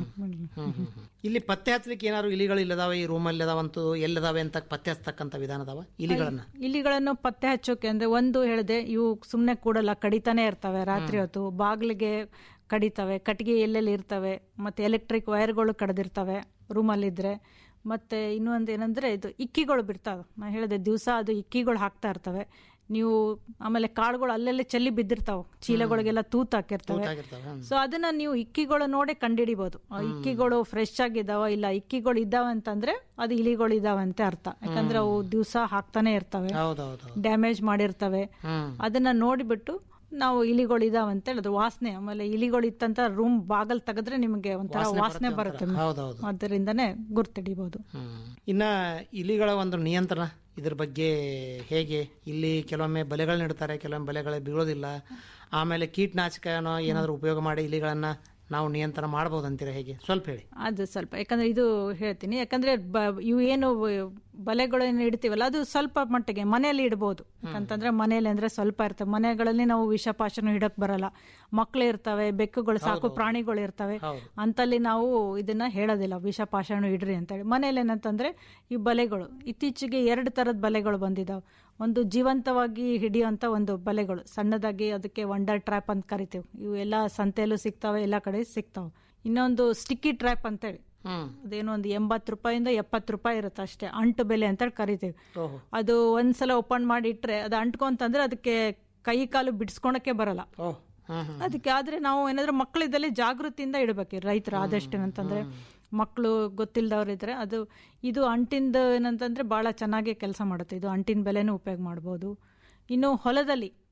ಇಲ್ಲಿ ಪತ್ತೆ ಹಚ್ಚಲಿಕ್ಕೆ ಏನಾದ್ರು ಇಲಿಗಳು ಇಲ್ಲದಾವೆ ಈ ರೂಮಲ್ಲಿ ಅದಾವಂತೂ ಎಲ್ಲದಾವೆ ಅಂತ ಪತ್ತೆ ಹಚ್ಚತಕ್ಕಂಥ ವಿಧಾನ ಅದಾವ ಇಲಿಗಳನ್ನ ಇಲಿಗಳನ್ನು ಪತ್ತೆ ಹಚ್ಚೋಕೆ ಅಂದ್ರೆ ಒಂದು ಹೇಳಿದೆ ಇವು ಸುಮ್ಮನೆ ಕೂಡಲ್ಲ ಕಡಿತಾನೆ ಇರ್ತವೆ ರಾತ್ರಿ ಹೊತ್ತು ಬಾಗಿಲಿಗೆ ಕಡಿತವೆ ಕಟ್ಟಿಗೆ ಎಲ್ಲೆಲ್ಲಿ ಇರ್ತವೆ ಮತ್ತೆ ಎಲೆಕ್ಟ್ರಿಕ್ ವೈರ್ಗಳು ಕಡ್ದಿರ್ತವೆ ರೂಮಲ್ಲಿದ್ರೆ ಮತ್ತೆ ಇನ್ನೊಂದು ಏನಂದ್ರೆ ಇದು ಇಕ್ಕಿಗಳು ಬಿಡ್ತಾವೆ ನಾ ಹೇಳಿದೆ ದಿವಸ ಅದು ಇಕ್ಕಿಗಳು ಹಾಕ್ತಾ ಇರ್ತವೆ ನೀವು ಆಮೇಲೆ ಕಾಳುಗಳು ಅಲ್ಲೆಲ್ಲೇ ಚೆಲ್ಲಿ ಬಿದ್ದಿರ್ತಾವೆ ಚೀಲಗಳಿಗೆಲ್ಲ ತೂತ್ ಹಾಕಿರ್ತವೆ ತೂತಾಗಿರ್ತವೆ, ಹ್ಮ್. ಸೊ ಅದನ್ನ ನೀವು ಇಕ್ಕಿಗಳು ನೋಡೇ ಕಂಡಿಡಿಬಹುದು ಆ ಇಕ್ಕಿಗಳು ಫ್ರೆಶ್ ಆಗಿದಾವ ಇಲ್ಲ ಇಕ್ಕಿಗಳು ಇದ್ದಾವೆ ಅಂತಂದ್ರೆ ಅದು ಇಲಿಗಳು ಇದಾವೆ ಅಂತ ಅರ್ಥ ಯಾಕಂದ್ರೆ ಅವು ದಿವಸ ಹಾಕ್ತಾನೆ ಇರ್ತವೆ ಹೌದೌದು ಡ್ಯಾಮೇಜ್ ಮಾಡಿರ್ತವೆ ಹ್ಮ್. ಅದನ್ನ ನೋಡಿಬಿಟ್ಟು ನಾವು ಇಲಿಗಳು ಇದಾವೆ ಅಂತ ಹೇಳೋದು ವಾಸನೆ ಆಮೇಲೆ ಇಲಿಗಳು ಇತ್ತಂತ ರೂಮ್ ಬಾಗಲ್ ತೆಗೆದ್ರೆ ನಿಮಗೆ ಒಂಥರ ವಾಸನೆ ವಾಸನೆ ಬರುತ್ತೆ ಬರುತ್ತೆ ಒಂಥರ. ಹೌದೌದು. ಅದರಿಂದನೇ ಗುರ್ತಿಡಿಬಹುದು ಇನ್ನ ಇಲಿಗಳ ಒಂದು ನಿಯಂತ್ರಣ ಇದ್ರ ಬಗ್ಗೆ ಹೇಗೆ ಇಲ್ಲಿ ಕೆಲವೊಮ್ಮೆ ಬಲೆಗಳನ್ನ ಇಡ್ತಾರೆ ಕೆಲವೊಮ್ಮೆ ಬಲೆಗಳು ಬೀಳೋದಿಲ್ಲ ಆಮೇಲೆ ಕೀಟನಾಶಕನ ಏನಾದರೂ ಉಪಯೋಗ ಮಾಡಿ ಇಲಿಗಳನ್ನ ನಾವು ನಿಯಂತ್ರಣ ಮಾಡ್ಬೋದು ಅಂತೀರಾ ಹೇಗೆ ಸ್ವಲ್ಪ ಹೇಳಿ ಅದು ಸ್ವಲ್ಪ ಯಾಕಂದ್ರೆ ಇದು ಹೇಳ್ತೀನಿ ಯಾಕಂದ್ರೆ ಬ- ಇವು ಏನು ಬಲೆಗಳು ಏನು ಇಡ್ತೀವಲ್ಲ ಅದು ಸ್ವಲ್ಪ ಮಟ್ಟಿಗೆ ಮನೆಯಲ್ಲಿ ಇಡ್ಬೋದು ಯಾಕಂತಂದ್ರೆ ಮನೆಯಲ್ಲಿ ಅಂದ್ರೆ ಸ್ವಲ್ಪ ಇರ್ತವೆ ಮನೆಗಳಲ್ಲಿ ನಾವು ವಿಷಪಾಶನ ಇಡಕ್ ಬರಲ್ಲ ಮಕ್ಳು ಇರ್ತವೆ ಬೆಕ್ಕುಗಳು ಸಾಕು ಪ್ರಾಣಿಗಳು ಇರ್ತವೆ ಅಂತಲ್ಲಿ ನಾವು ಇದನ್ನ ಹೇಳೋದಿಲ್ಲ ವಿಷಪಾಶಾಣು ಇಡ್ರಿ ಅಂತೇಳಿ ಮನೇಲಿ ಏನಂತಂದ್ರೆ ಈ ಬಲೆಗಳು ಇತ್ತೀಚೆಗೆ ಎರಡು ತರದ ಬಲೆಗಳು ಬಂದಿದಾವೆ ಒಂದು ಜೀವಂತವಾಗಿ ಹಿಡಿಯುವಂತ ಒಂದು ಬಲೆಗಳು ಸಣ್ಣದಾಗಿ ಅದಕ್ಕೆ ವಂಡರ್ ಟ್ರ್ಯಾಪ್ ಅಂತ ಕರಿತೀವಿ ಇವು ಎಲ್ಲ ಸಂತೆಯಲ್ಲೂ ಸಿಗ್ತಾವೆ ಎಲ್ಲ ಕಡೆ ಸಿಗ್ತಾವೆ ಇನ್ನೊಂದು ಸ್ಟಿಕ್ಕಿ ಟ್ರ್ಯಾಪ್ ಅಂತೇಳಿ ಅದೇನೋ ಒಂದು ಎಂಬತ್ತು ರೂಪಾಯಿಂದ ಎಪ್ಪತ್ತು ರೂಪಾಯಿ ಇರುತ್ತೆ ಅಷ್ಟೇ ಅಂಟು ಬೆಲೆ ಅಂತೇಳಿ ಕರಿತೀವಿ ಓಹೋ ಅದು ಒಂದ್ಸಲ ಓಪನ್ ಮಾಡಿ ಇಟ್ರೆ ಅದು ಅಂಟ್ಕೊಂತಂದ್ರೆ ಅದಕ್ಕೆ ಕೈ ಕಾಲು ಬಿಡಿಸ್ಕೊಳಕ್ಕೆ ಬರಲ್ಲ ಓಹ್ ಹ್ಮ್ ಹ್ಮ್ ಅದಕ್ಕೆ ಆದ್ರೆ ನಾವು ಏನಾದ್ರೂ ಮಕ್ಕಳಿದ್ದಲ್ಲಿ ಜಾಗೃತಿಯಿಂದ ಇಡಬೇಕು ರೈತರು ಆದಷ್ಟು ಏನಂತಂದ್ರೆ ಮಕ್ಕಳು ಗೊತ್ತಿಲ್ಲದವ್ರು ಇದ್ರೆ ಅದು ಇದು ಅಂಟಿಂದ ಏನಂತಂದ್ರೆ ಬಹಳ ಚೆನ್ನಾಗಿ ಕೆಲಸ ಮಾಡುತ್ತೆ ಇದು ಅಂಟಿನ ಬೆಲೆನೂ ಉಪಯೋಗ ಮಾಡ್ಬೋದು ಇನ್ನು ಹೊಲದಲ್ಲಿ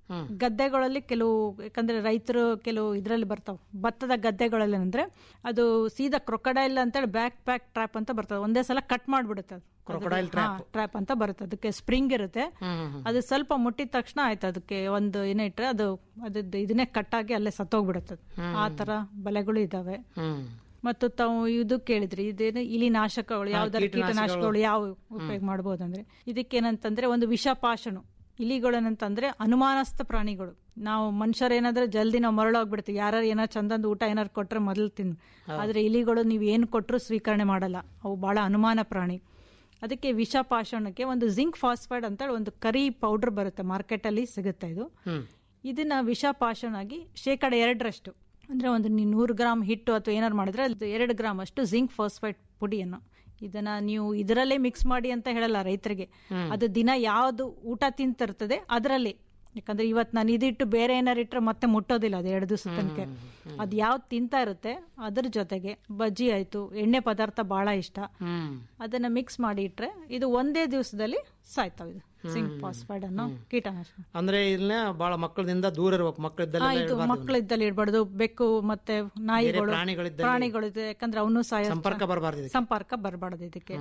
ಗದ್ದೆಗಳಲ್ಲಿ ಕೆಲವು ಯಾಕಂದ್ರೆ ರೈತರು ಕೆಲವು ಇದರಲ್ಲಿ ಬರ್ತಾವ ಭತ್ತದ ಗದ್ದೆಗಳಲ್ಲಿ ಅಂದ್ರೆ ಅದು ಸೀದಾ ಕ್ರೊಕಡೈಲ್ ಅಂತೇಳಿ ಬ್ಯಾಕ್ ಪ್ಯಾಕ್ ಟ್ರ್ಯಾಪ್ ಅಂತ ಬರ್ತದೆ ಒಂದೇ ಸಲ ಕಟ್ ಮಾಡ್ಬಿಡುತ್ತೆ ಅದು Crocodile trap. ಟ್ರ್ಯಾಪ್ ಅಂತ ಬರುತ್ತೆ ಅದಕ್ಕೆ ಸ್ಪ್ರಿಂಗ್ ಇರುತ್ತೆ ಅದು ಸ್ವಲ್ಪ ಮುಟ್ಟಿದ ತಕ್ಷಣ ಆಯ್ತು ಅದಕ್ಕೆ ಒಂದು ಏನೇ ಇಟ್ರೆ ಅದು ಅದ್ರದ್ದು ಇದನ್ನೇ ಕಟ್ಟಾಗಿ ಅಲ್ಲೇ ಸತ್ತೋಗ್ಬಿಡುತ್ತೆ ಅದು. ಆ ತರ ಬಲೆಗಳು ಇದಾವೆ ಮತ್ತು ತಾವು ಇದು ಕೇಳಿದ್ರಿ ಇದೇನು ಇಲಿ ನಾಶಕಗಳು ಯಾವ್ದಾರ ಕೀಟನಾಶಕಗಳು. ಕೀಟನಾಶಕಗಳು ಯಾವ ಉಪಯೋಗ ಮಾಡಬಹುದಂದ್ರೆ ಇದಕ್ಕೇನಂತಂದ್ರೆ ಒಂದು ವಿಷಪಾಶನು ಇಲಿಗಳೇನಂತಂದ್ರೆ ಅನುಮಾನಸ್ಥ ಪ್ರಾಣಿಗಳು ನಾವು ಮನುಷ್ಯರೇನಾದ್ರೆ ಜಲ್ದಿ ನಾವು ಮರಳೋಗ್ಬಿಡ್ತೀವಿ ಯಾರು ಏನೋ ಚಂದಂದ ಊಟ ಏನಾರು ಕೊಟ್ರೆ ಮೊದಲು ತಿನ್ ಆದ್ರೆ ಇಲಿಗಳು ನೀವು ಏನು ಕೊಟ್ಟರು ಸ್ವೀಕರಣೆ ಮಾಡಲ್ಲ ಅವು ಬಹಳ ಅನುಮಾನ ಪ್ರಾಣಿ ಅದಕ್ಕೆ ವಿಷಪಾಷಣಕ್ಕೆ ಒಂದು ಜಿಂಕ್ ಫಾಸ್ಫೈಡ್ ಅಂತ ಒಂದು ಕರಿ ಪೌಡರ್ ಬರುತ್ತೆ ಮಾರ್ಕೆಟ್ ಅಲ್ಲಿ ಸಿಗುತ್ತೆ ಇದು ಇದನ್ನ ವಿಷಪಾಷಣ ಆಗಿ ಶೇಕಡ ಎರಡರಷ್ಟು ಅಂದ್ರೆ ಒಂದು ನೀವು ನೂರು ಗ್ರಾಮ್ ಹಿಟ್ಟು ಅಥವಾ ಏನಾರು ಮಾಡಿದ್ರೆ ಅದು ಎರಡು ಗ್ರಾಮ್ ಅಷ್ಟು ಜಿಂಕ್ ಫಾಸ್ಫೈಡ್ ಪುಡಿಯನ್ನು ಇದನ್ನ ನೀವು ಇದರಲ್ಲೇ ಮಿಕ್ಸ್ ಮಾಡಿ ಅಂತ ಹೇಳಲ್ಲ ರೈತರಿಗೆ ಅದು ದಿನ ಯಾವ್ದು ಊಟ ತಿಂತಿರ್ತದೆ ಅದರಲ್ಲಿ ಯಾಕಂದ್ರೆ ಇವತ್ತು ನಾನು ಇದಿಟ್ಟು ಬೇರೆ ಏನಾರು ಇಟ್ಟರೆ ಮತ್ತೆ ಮುಟ್ಟೋದಿಲ್ಲ ಅದು ಎರಡು ದಿವಸ ತನಕ ಅದು ಯಾವ್ದು ತಿಂತಾ ಇರುತ್ತೆ ಅದ್ರ ಜೊತೆಗೆ ಬಜ್ಜಿ ಆಯ್ತು ಎಣ್ಣೆ ಪದಾರ್ಥ ಬಹಳ ಇಷ್ಟ ಅದನ್ನ ಮಿಕ್ಸ್ ಮಾಡಿ ಇಟ್ರೆ ಇದು ಒಂದೇ ದಿವಸದಲ್ಲಿ ಸಾಯ್ತಾವ ಇದು ಜಿಂಕ್ ಫಾಸ್ಫೈಡ್ ಅನ್ನೋ ಕೀಟನಾಶಕ ಅಂದ್ರೆ ಇದನ್ನ ಬಹಳ ಮಕ್ಕಳಿಂದ ದೂರ ಇರ್ಬೇಕು ಮಕ್ಕಳಿದ್ದಲ್ಲ ಆ, ಇದು ಮಕ್ಕಳಿದ್ದಲ್ಲಿ ಇಡಬಾರ್ದು ಬೆಕ್ಕು ಮತ್ತೆ ನಾಯಿಗಳು ಪ್ರಾಣಿಗಳಿದ್ದಲ್ಲಿ- ಪ್ರಾಣಿಗಳು ಇದೆ ಯಾಕಂದ್ರೆ ಅವನು ಸಾಯ ಸಂಪರ್ಕ ಬರಬಾರ್ದು ಇದಕ್ಕೆ. ಸಂಪರ್ಕ ಬರಬಾರ್ದು ಇದಕ್ಕೆ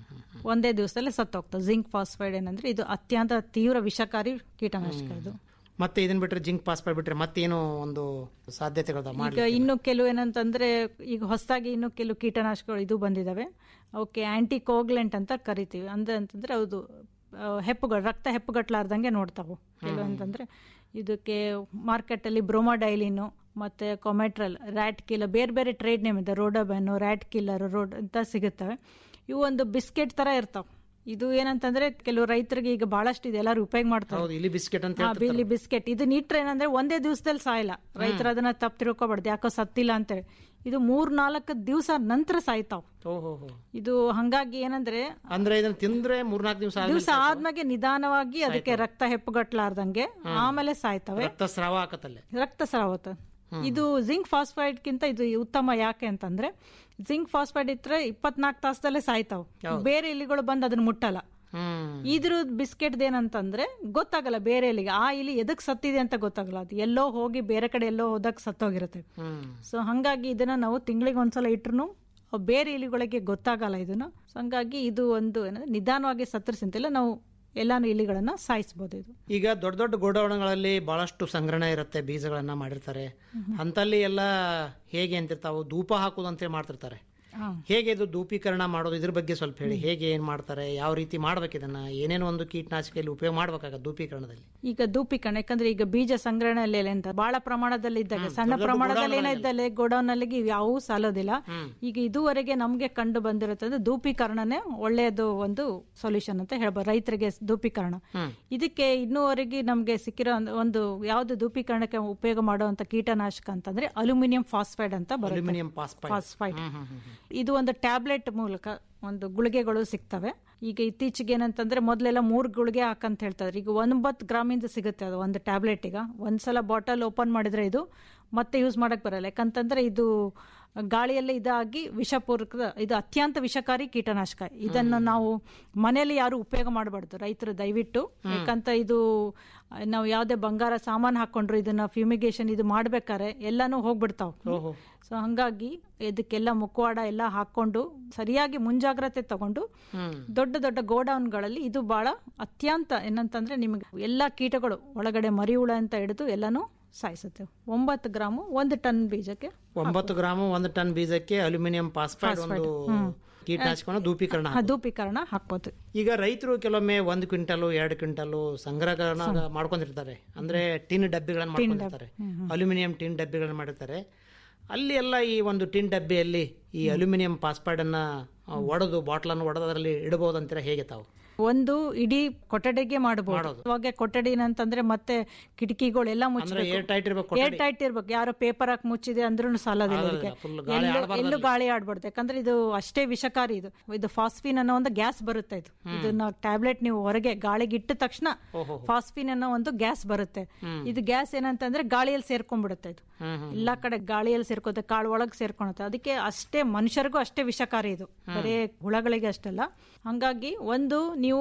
ಒಂದೇ ದಿವಸದಲ್ಲಿ ಸತ್ತೋಗ್ತದೆ ಜಿಂಕ್ ಫಾಸ್ಫೈಡ್ ಏನಂದ್ರೆ ಇದು ಅತ್ಯಂತ ತೀವ್ರ ವಿಷಕಾರಿ ಕೀಟನಾಶಕ ಇದು ಮತ್ತೆ ಇದನ್ನ ಬಿಟ್ರೆ ಜಿಂಕ್ ಪಾಸ್ಪೋರ್ಟ್ ಬಿಟ್ರೆ ಮತ್ತೇನು ಒಂದು ಸಾಧ್ಯತೆಗಳು ಈಗ ಇನ್ನು ಕೆಲವು ಏನಂತಂದ್ರೆ ಈಗ ಹೊಸದಾಗಿ ಇನ್ನು ಕೆಲವು ಕೀಟನಾಶಕಗಳು ಇದು ಬಂದಿದಾವೆ ಅವಕ್ಕೆ ಆಂಟಿ ಕೋಗ್ಲೆಂಟ್ ಅಂತ ಕರಿತೀವಿ ಅಂದ್ರೆ ಅಂತಂದ್ರೆ ಅದು ಆ, ಹೆಪ್ಪುಗಳು ರಕ್ತ ಹೆಪ್ಪುಗಟ್ಲಾರ್ದಂಗೆ ನೋಡ್ತಾವು ಕೆಲವು ಅಂತಂದ್ರೆ ಇದಕ್ಕೆ ಮಾರ್ಕೆಟ್ ಅಲ್ಲಿ ಬ್ರೋಮಾಡೈಲಿನು ಮತ್ತೆ ಕೊಮೆಟ್ರಲ್ ರ್ಯಾಟ್ ಕಿಲ್ಲರ್ ಬೇರೆ ಬೇರೆ ಟ್ರೇಡ್ ನೇಮ್ ಇದೆ ರೋಡೋಬೆನ್ನು ರ್ಯಾಟ್ ಕಿಲ್ಲರ್ ರೋಡ್ ಅಂತ ಸಿಗುತ್ತವೆ ಇವು ಒಂದು ಬಿಸ್ಕೆಟ್ ತರ ಇರ್ತಾವ ಇದು ಏನಂತಂದ್ರೆ ಕೆಲವು ರೈತರಿಗೆ ಈಗ ಬಹಳಷ್ಟು ಇದೆ ಎಲ್ಲರೂ ಉಪಯೋಗ ಮಾಡ್ತಾರೆ ಹೌದು ಇಲ್ಲಿ ಬಿಸ್ಕೆಟ್ ಅಂತ ಹಾ, ಹೇಳ್ತಿರ್ತಾರೆ. ಬಿಲ್ಲಿ ಬಿಸ್ಕೆಟ್ ಇದು ನೀಟ್ರೆ ಏನಂದ್ರೆ ಒಂದೇ ದಿವಸದಲ್ಲಿ ಸಾಯಲ್ಲ ರೈತರು ಅದನ್ನ ತಪ್ಪು ತಿಳ್ಕೊಬಾರ್ದು ಯಾಕೋ ಸತ್ತಿಲ್ಲ ಅಂತೇಳಿ ಇದು ಮೂರ್ ನಾಲ್ಕು ದಿವಸ ನಂತರ ಸಾಯ್ತಾವ್ ಓಹೋ ಇದು ಹಂಗಾಗಿ ಏನಂದ್ರೆ ಅಂದ್ರೆ ಇದನ್ನ ತಿಂದ್ರೆ ಮೂರ್ನಾಲ್ಕು ದಿವಸ ದಿವಸ ಆದ್ಮೇಲೆ ನಿಧಾನವಾಗಿ ಅದಕ್ಕೆ ರಕ್ತ ಹೆಪ್ಪುಗಟ್ಲಾರ್ದಂಗೆ ಆಮೇಲೆ ಸಾಯ್ತವೆ ರಕ್ತಸ್ರಾವ ಆಕತ್ತಲ್ಲೇ ರಕ್ತಸ್ರಾವ ಇದು ಜಿಂಕ್ ಫಾಸ್ಫೈಡ್ ಕಿಂತ ಇದು ಉತ್ತಮ ಯಾಕೆ ಅಂತಂದ್ರೆ ಜಿಂಕ್ ಫಾಸ್ಫೈಡ್ ಇದ್ರೆ ಇಪ್ಪತ್ನಾಲ್ಕು ತಾಸದಲ್ಲೇ ಸಾಯ್ತಾವ್ ಬೇರೆ ಇಲಿಗಳು ಬಂದು ಅದನ್ನ ಮುಟ್ಟಲ್ಲ ಇದ್ರ ಬಿಸ್ಕೆಟ್ ಏನಂತಂದ್ರೆ ಗೊತ್ತಾಗಲ್ಲ ಬೇರೆ ಇಲಿಗೆ ಆ ಇಲಿ ಎದಕ್ ಸತ್ತಿದೆ ಅಂತ ಗೊತ್ತಾಗಲ್ಲ ಅದು ಎಲ್ಲೋ ಹೋಗಿ ಬೇರೆ ಕಡೆ ಎಲ್ಲೋ ಹೋದಾಗ ಸತ್ತೋಗಿರುತ್ತೆ ಸೊ ಹಂಗಾಗಿ ಇದನ್ನ ನಾವು ತಿಂಗಳಿಗೆ ಒಂದ್ಸಲ ಇಟ್ರು ಬೇರೆ ಇಲಿಗಳಿಗೆ ಗೊತ್ತಾಗಲ್ಲ ಇದನ್ನ ಸೊ ಹಂಗಾಗಿ ಇದು ಒಂದು ಏನಂದ್ರೆ ನಿಧಾನವಾಗಿ ಸತ್ತರಿಸಿಂತೆಲ್ಲ ನಾವು ಎಲ್ಲಾನು ಇಲಿಗಳನ್ನ ಸಾಯಿಸಬಹುದು ಇದು ಈಗ ದೊಡ್ಡ ದೊಡ್ಡ ಗೋಡೌನ್ಗಳಲ್ಲಿ ಬಹಳಷ್ಟು ಸಂಗ್ರಹಣೆ ಇರುತ್ತೆ ಬೀಜಗಳನ್ನ ಮಾಡಿರ್ತಾರೆ ಅಂತಲ್ಲಿ ಎಲ್ಲ ಹೇಗೆ ಅಂತಿರ್ತಾವು ಧೂಪ ಹಾಕುದು ಅಂತೇಳಿ ಮಾಡ್ತಿರ್ತಾರೆ ಹೇಗೆ ಇದು ಧೂಪೀಕರಣ ಮಾಡೋದು ಇದ್ರ ಬಗ್ಗೆ ಸ್ವಲ್ಪ ಹೇಳಿ ಹೇಗೆ ಏನ್ ಮಾಡ್ತಾರೆ ಯಾವ ರೀತಿ ಮಾಡ್ಬೇಕು ಇದನ್ನ ಏನೇನೋ ಒಂದು ಕೀಟನಾಶಕ ಇಲ್ಲಿ ಉಪಯೋಗ ಮಾಡ್ಬೇಕಾಗತ್ತೆ ಧೂಪೀಕರಣದಲ್ಲಿ ಈಗ ಧೂಪೀಕರಣ ಯಾಕಂದ್ರೆ ಈಗ ಬೀಜ ಸಂಗ್ರಹಣೆಯಲ್ಲಿ ಅಂತ ಬಹಳ ಪ್ರಮಾಣದಲ್ಲಿ ಇದ್ದಾಗ ಸಣ್ಣ ಪ್ರಮಾಣದಲ್ಲಿ ಏನೋ ಇದ್ದಲ್ಲಿ ಗೋಡೌನ್ ಅಲ್ಲಿ ಯಾವೂ ಸಾಲೋದಿಲ್ಲ ಈಗ ಇದುವರೆಗೆ ನಮ್ಗೆ ಕಂಡು ಬಂದಿರುತ್ತದೆ ಧೂಪೀಕರಣನೇ ಒಳ್ಳೆಯದು ಒಂದು ಸೊಲ್ಯೂಷನ್ ಅಂತ ಹೇಳ್ಬೋದು ರೈತರಿಗೆ ಧೂಪೀಕರಣ ಇದಕ್ಕೆ ಇನ್ನೂವರೆಗೆ ನಮ್ಗೆ ಸಿಕ್ಕಿರೋ ಒಂದು- ಒಂದು ಯಾವ್ದು ಧೂಪೀಕರಣಕ್ಕೆ ಉಪಯೋಗ ಮಾಡುವಂತ ಕೀಟನಾಶಕ ಅಂತಂದ್ರೆ ಅಲ್ಯೂಮಿನಿಯಂ ಫಾಸ್ಫೈಡ್ ಅಂತ ಬರುತ್ತೆ ಅಲ್ಯೂಮಿನಿಯಂ ಫಾಸ್ಫೈಡ್ ಫಾಸ್ಫೈಡ್ ಇದು ಒಂದು ಟ್ಯಾಬ್ಲೆಟ್ ಮೂಲಕ ಒಂದು ಗುಳಿಗೆಗಳು ಸಿಗ್ತವೆ ಈಗ ಇತ್ತೀಚೆಗೆ ಏನಂತಂದ್ರೆ ಮೊದಲೆಲ್ಲ ಮೂರು ಗುಳಿಗೆ ಹಾಕಂತ ಹೇಳ್ತಾರೆ ಈಗ ಒಂಬತ್ತು ಗ್ರಾಮಿಂದ ಸಿಗುತ್ತೆ ಅದು ಒಂದು ಟ್ಯಾಬ್ಲೆಟ್ ಈಗ ಒಂದ್ಸಲ ಬಾಟಲ್ ಓಪನ್ ಮಾಡಿದ್ರೆ ಇದು ಮತ್ತೆ ಯೂಸ್ ಮಾಡಕ್ ಬರಲ್ಲ ಯಾಕಂತಂದ್ರೆ ಇದು ಗಾಳಿಯಲ್ಲೇ ಇದಾಗಿ ವಿಷಪೂರ್ವಕ ಇದು ಅತ್ಯಂತ ವಿಷಕಾರಿ ಕೀಟನಾಶಕ ಇದನ್ನು ನಾವು ಮನೆಯಲ್ಲಿ ಯಾರು ಉಪಯೋಗ ಮಾಡಬಾರ್ದು ರೈತರು ದಯವಿಟ್ಟು ಯಾಕಂತ ಇದು ನಾವು ಯಾವುದೇ ಬಂಗಾರ ಸಾಮಾನು ಹಾಕೊಂಡ್ರು ಇದನ್ನ ಫ್ಯೂಮಿಗೇಷನ್ ಇದು ಮಾಡ್ಬೇಕಾರೆ ಎಲ್ಲಾನು ಹೋಗ್ಬಿಡ್ತಾವ್ ಸೊ ಹಂಗಾಗಿ ಇದಕ್ಕೆಲ್ಲ ಮುಖವಾಡ ಎಲ್ಲ ಹಾಕೊಂಡು ಸರಿಯಾಗಿ ಮುಂಜಾಗ್ರತೆ ತಗೊಂಡು ದೊಡ್ಡ ದೊಡ್ಡ ಗೋಡೌನ್ಗಳಲ್ಲಿ ಇದು ಬಹಳ ಅತ್ಯಂತ ಏನಂತಂದ್ರೆ ನಿಮಗೆ ಎಲ್ಲಾ ಕೀಟಗಳು ಒಳಗಡೆ ಮರಿ ಹುಳ ಅಂತ ಹಿಡಿದು ಎಲ್ಲಾನು ಸಾಯಿಸುತ್ತೆ ಒಂಬತ್ತು ಗ್ರಾಮು ಒಂದು ಟನ್ ಬೀಜಕ್ಕೆ ಒಂಬತ್ತು ಗ್ರಾಮ್ ಒಂದು ಟನ್ ಬೀಜಕ್ಕೆ ಅಲ್ಯೂಮಿನಿಯಂ ಫಾಸ್ಫೈಡ್ ಒಂದು ಕೀಟನಾಶಕವನ್ನು ಧೂಪೀಕರಣ ಆ, ಧೂಪೀಕರಣ ಹಾಕ್ಬೋದು ಈಗ ರೈತರು ಕೆಲವೊಮ್ಮೆ ಒಂದು ಕ್ವಿಂಟಲ್ ಎರಡು ಕ್ವಿಂಟಲ್ ಸಂಗ್ರಹಗಳನ್ನ ಮಾಡ್ಕೊಂಡಿರ್ತಾರೆ ಅಂದ್ರೆ ಟಿನ್ ಡಬ್ಬಿಗಳನ್ನ ಮಾಡ್ಕೊಂಡಿರ್ತಾರೆ ಅಲ್ಯೂಮಿನಿಯಂ ಟಿನ್ ಡಬ್ಬಿಗಳನ್ನ ಮಾಡಿರ್ತಾರೆ ಅಲ್ಲಿ ಎಲ್ಲ ಈ ಒಂದು ಟಿನ್ ಡಬ್ಬಿಯಲ್ಲಿ ಈ ಅಲ್ಯೂಮಿನಿಯಂ ಫಾಸ್ಫೈಡ್ ಅನ್ನ ಒಡೆದು ಬಾಟ್ಲನ್ನು ಒಡೆದು ಅದರಲ್ಲಿ ಇಡಬಹುದು ಅಂತೀರಾ ಹೇಗೆ ತಾವು ಒಂದು ಇಡೀ ಕೊಠಡಿಗೆ ಮಾಡಬಹುದು ಅವಾಗ ಕೊಠಡಿ ಅಂತಂದ್ರೆ ಮತ್ತೆ ಕಿಟಕಿಗಳೆಲ್ಲ ಮುಚ್ಚಬೇಕು ಏರ್ ಟೈಟ್ ಇರ್ಬೇಕು ಏರ್ ಟೈಟ್ ಇರ್ಬೇಕು ಯಾರೋ ಪೇಪರ್ ಹಾಕಿ ಮುಚ್ಚಿದೆ ಅಂದ್ರೂ ಸಾಲೋದಿಲ್ಲ ಇದಕ್ಕೆ full ಗಾಳಿ ಎಲ್ಲೂ- ಆಡ್ಬಾರ್ದು ಎಲ್ಲೂ ಗಾಳಿ ಆಡ್ಬಾರ್ದು ಯಾಕಂದ್ರೆ ಇದು ಅಷ್ಟೇ ವಿಷಕಾರಿ ಇದು ಇದು ಫಾಸ್ಫಿನ್ ಅನ್ನೋ ಒಂದು ಗ್ಯಾಸ್ ಬರುತ್ತೆ ಇದು ಇದನ್ನ ಟ್ಯಾಬ್ಲೆಟ್ ನೀವು ಹೊರಗೆ ಗಾಳಿಗೆ ಇಟ್ಟ ತಕ್ಷಣ ಫಾಸ್ಫಿನ್ ಅನ್ನೋ ಒಂದು ಗ್ಯಾಸ್ ಬರುತ್ತೆ ಇದು ಗ್ಯಾಸ್ ಏನಂತಂದ್ರೆ ಗಾಳಿಯಲ್ಲಿ ಸೇರ್ಕೊಂಡ್ಬಿಡುತ್ತೆ ಇದು ಎಲ್ಲಾ ಕಡೆ ಗಾಳಿಯಲ್ಲಿ ಸೇರ್ಕೋತೆ ಕಾಳು ಒಳಗೆ ಸೇರ್ಕೊಳುತ್ತೆ ಅದಕ್ಕೆ ಅಷ್ಟೇ ಮನುಷ್ಯರಿಗೂ ಅಷ್ಟೇ ವಿಷಕಾರಿ ಇದು ಬರೇ ಹುಳಗಳಿಗೆ ಅಷ್ಟಲ್ಲ ಹಂಗಾಗಿ ಒಂದು ನೀವು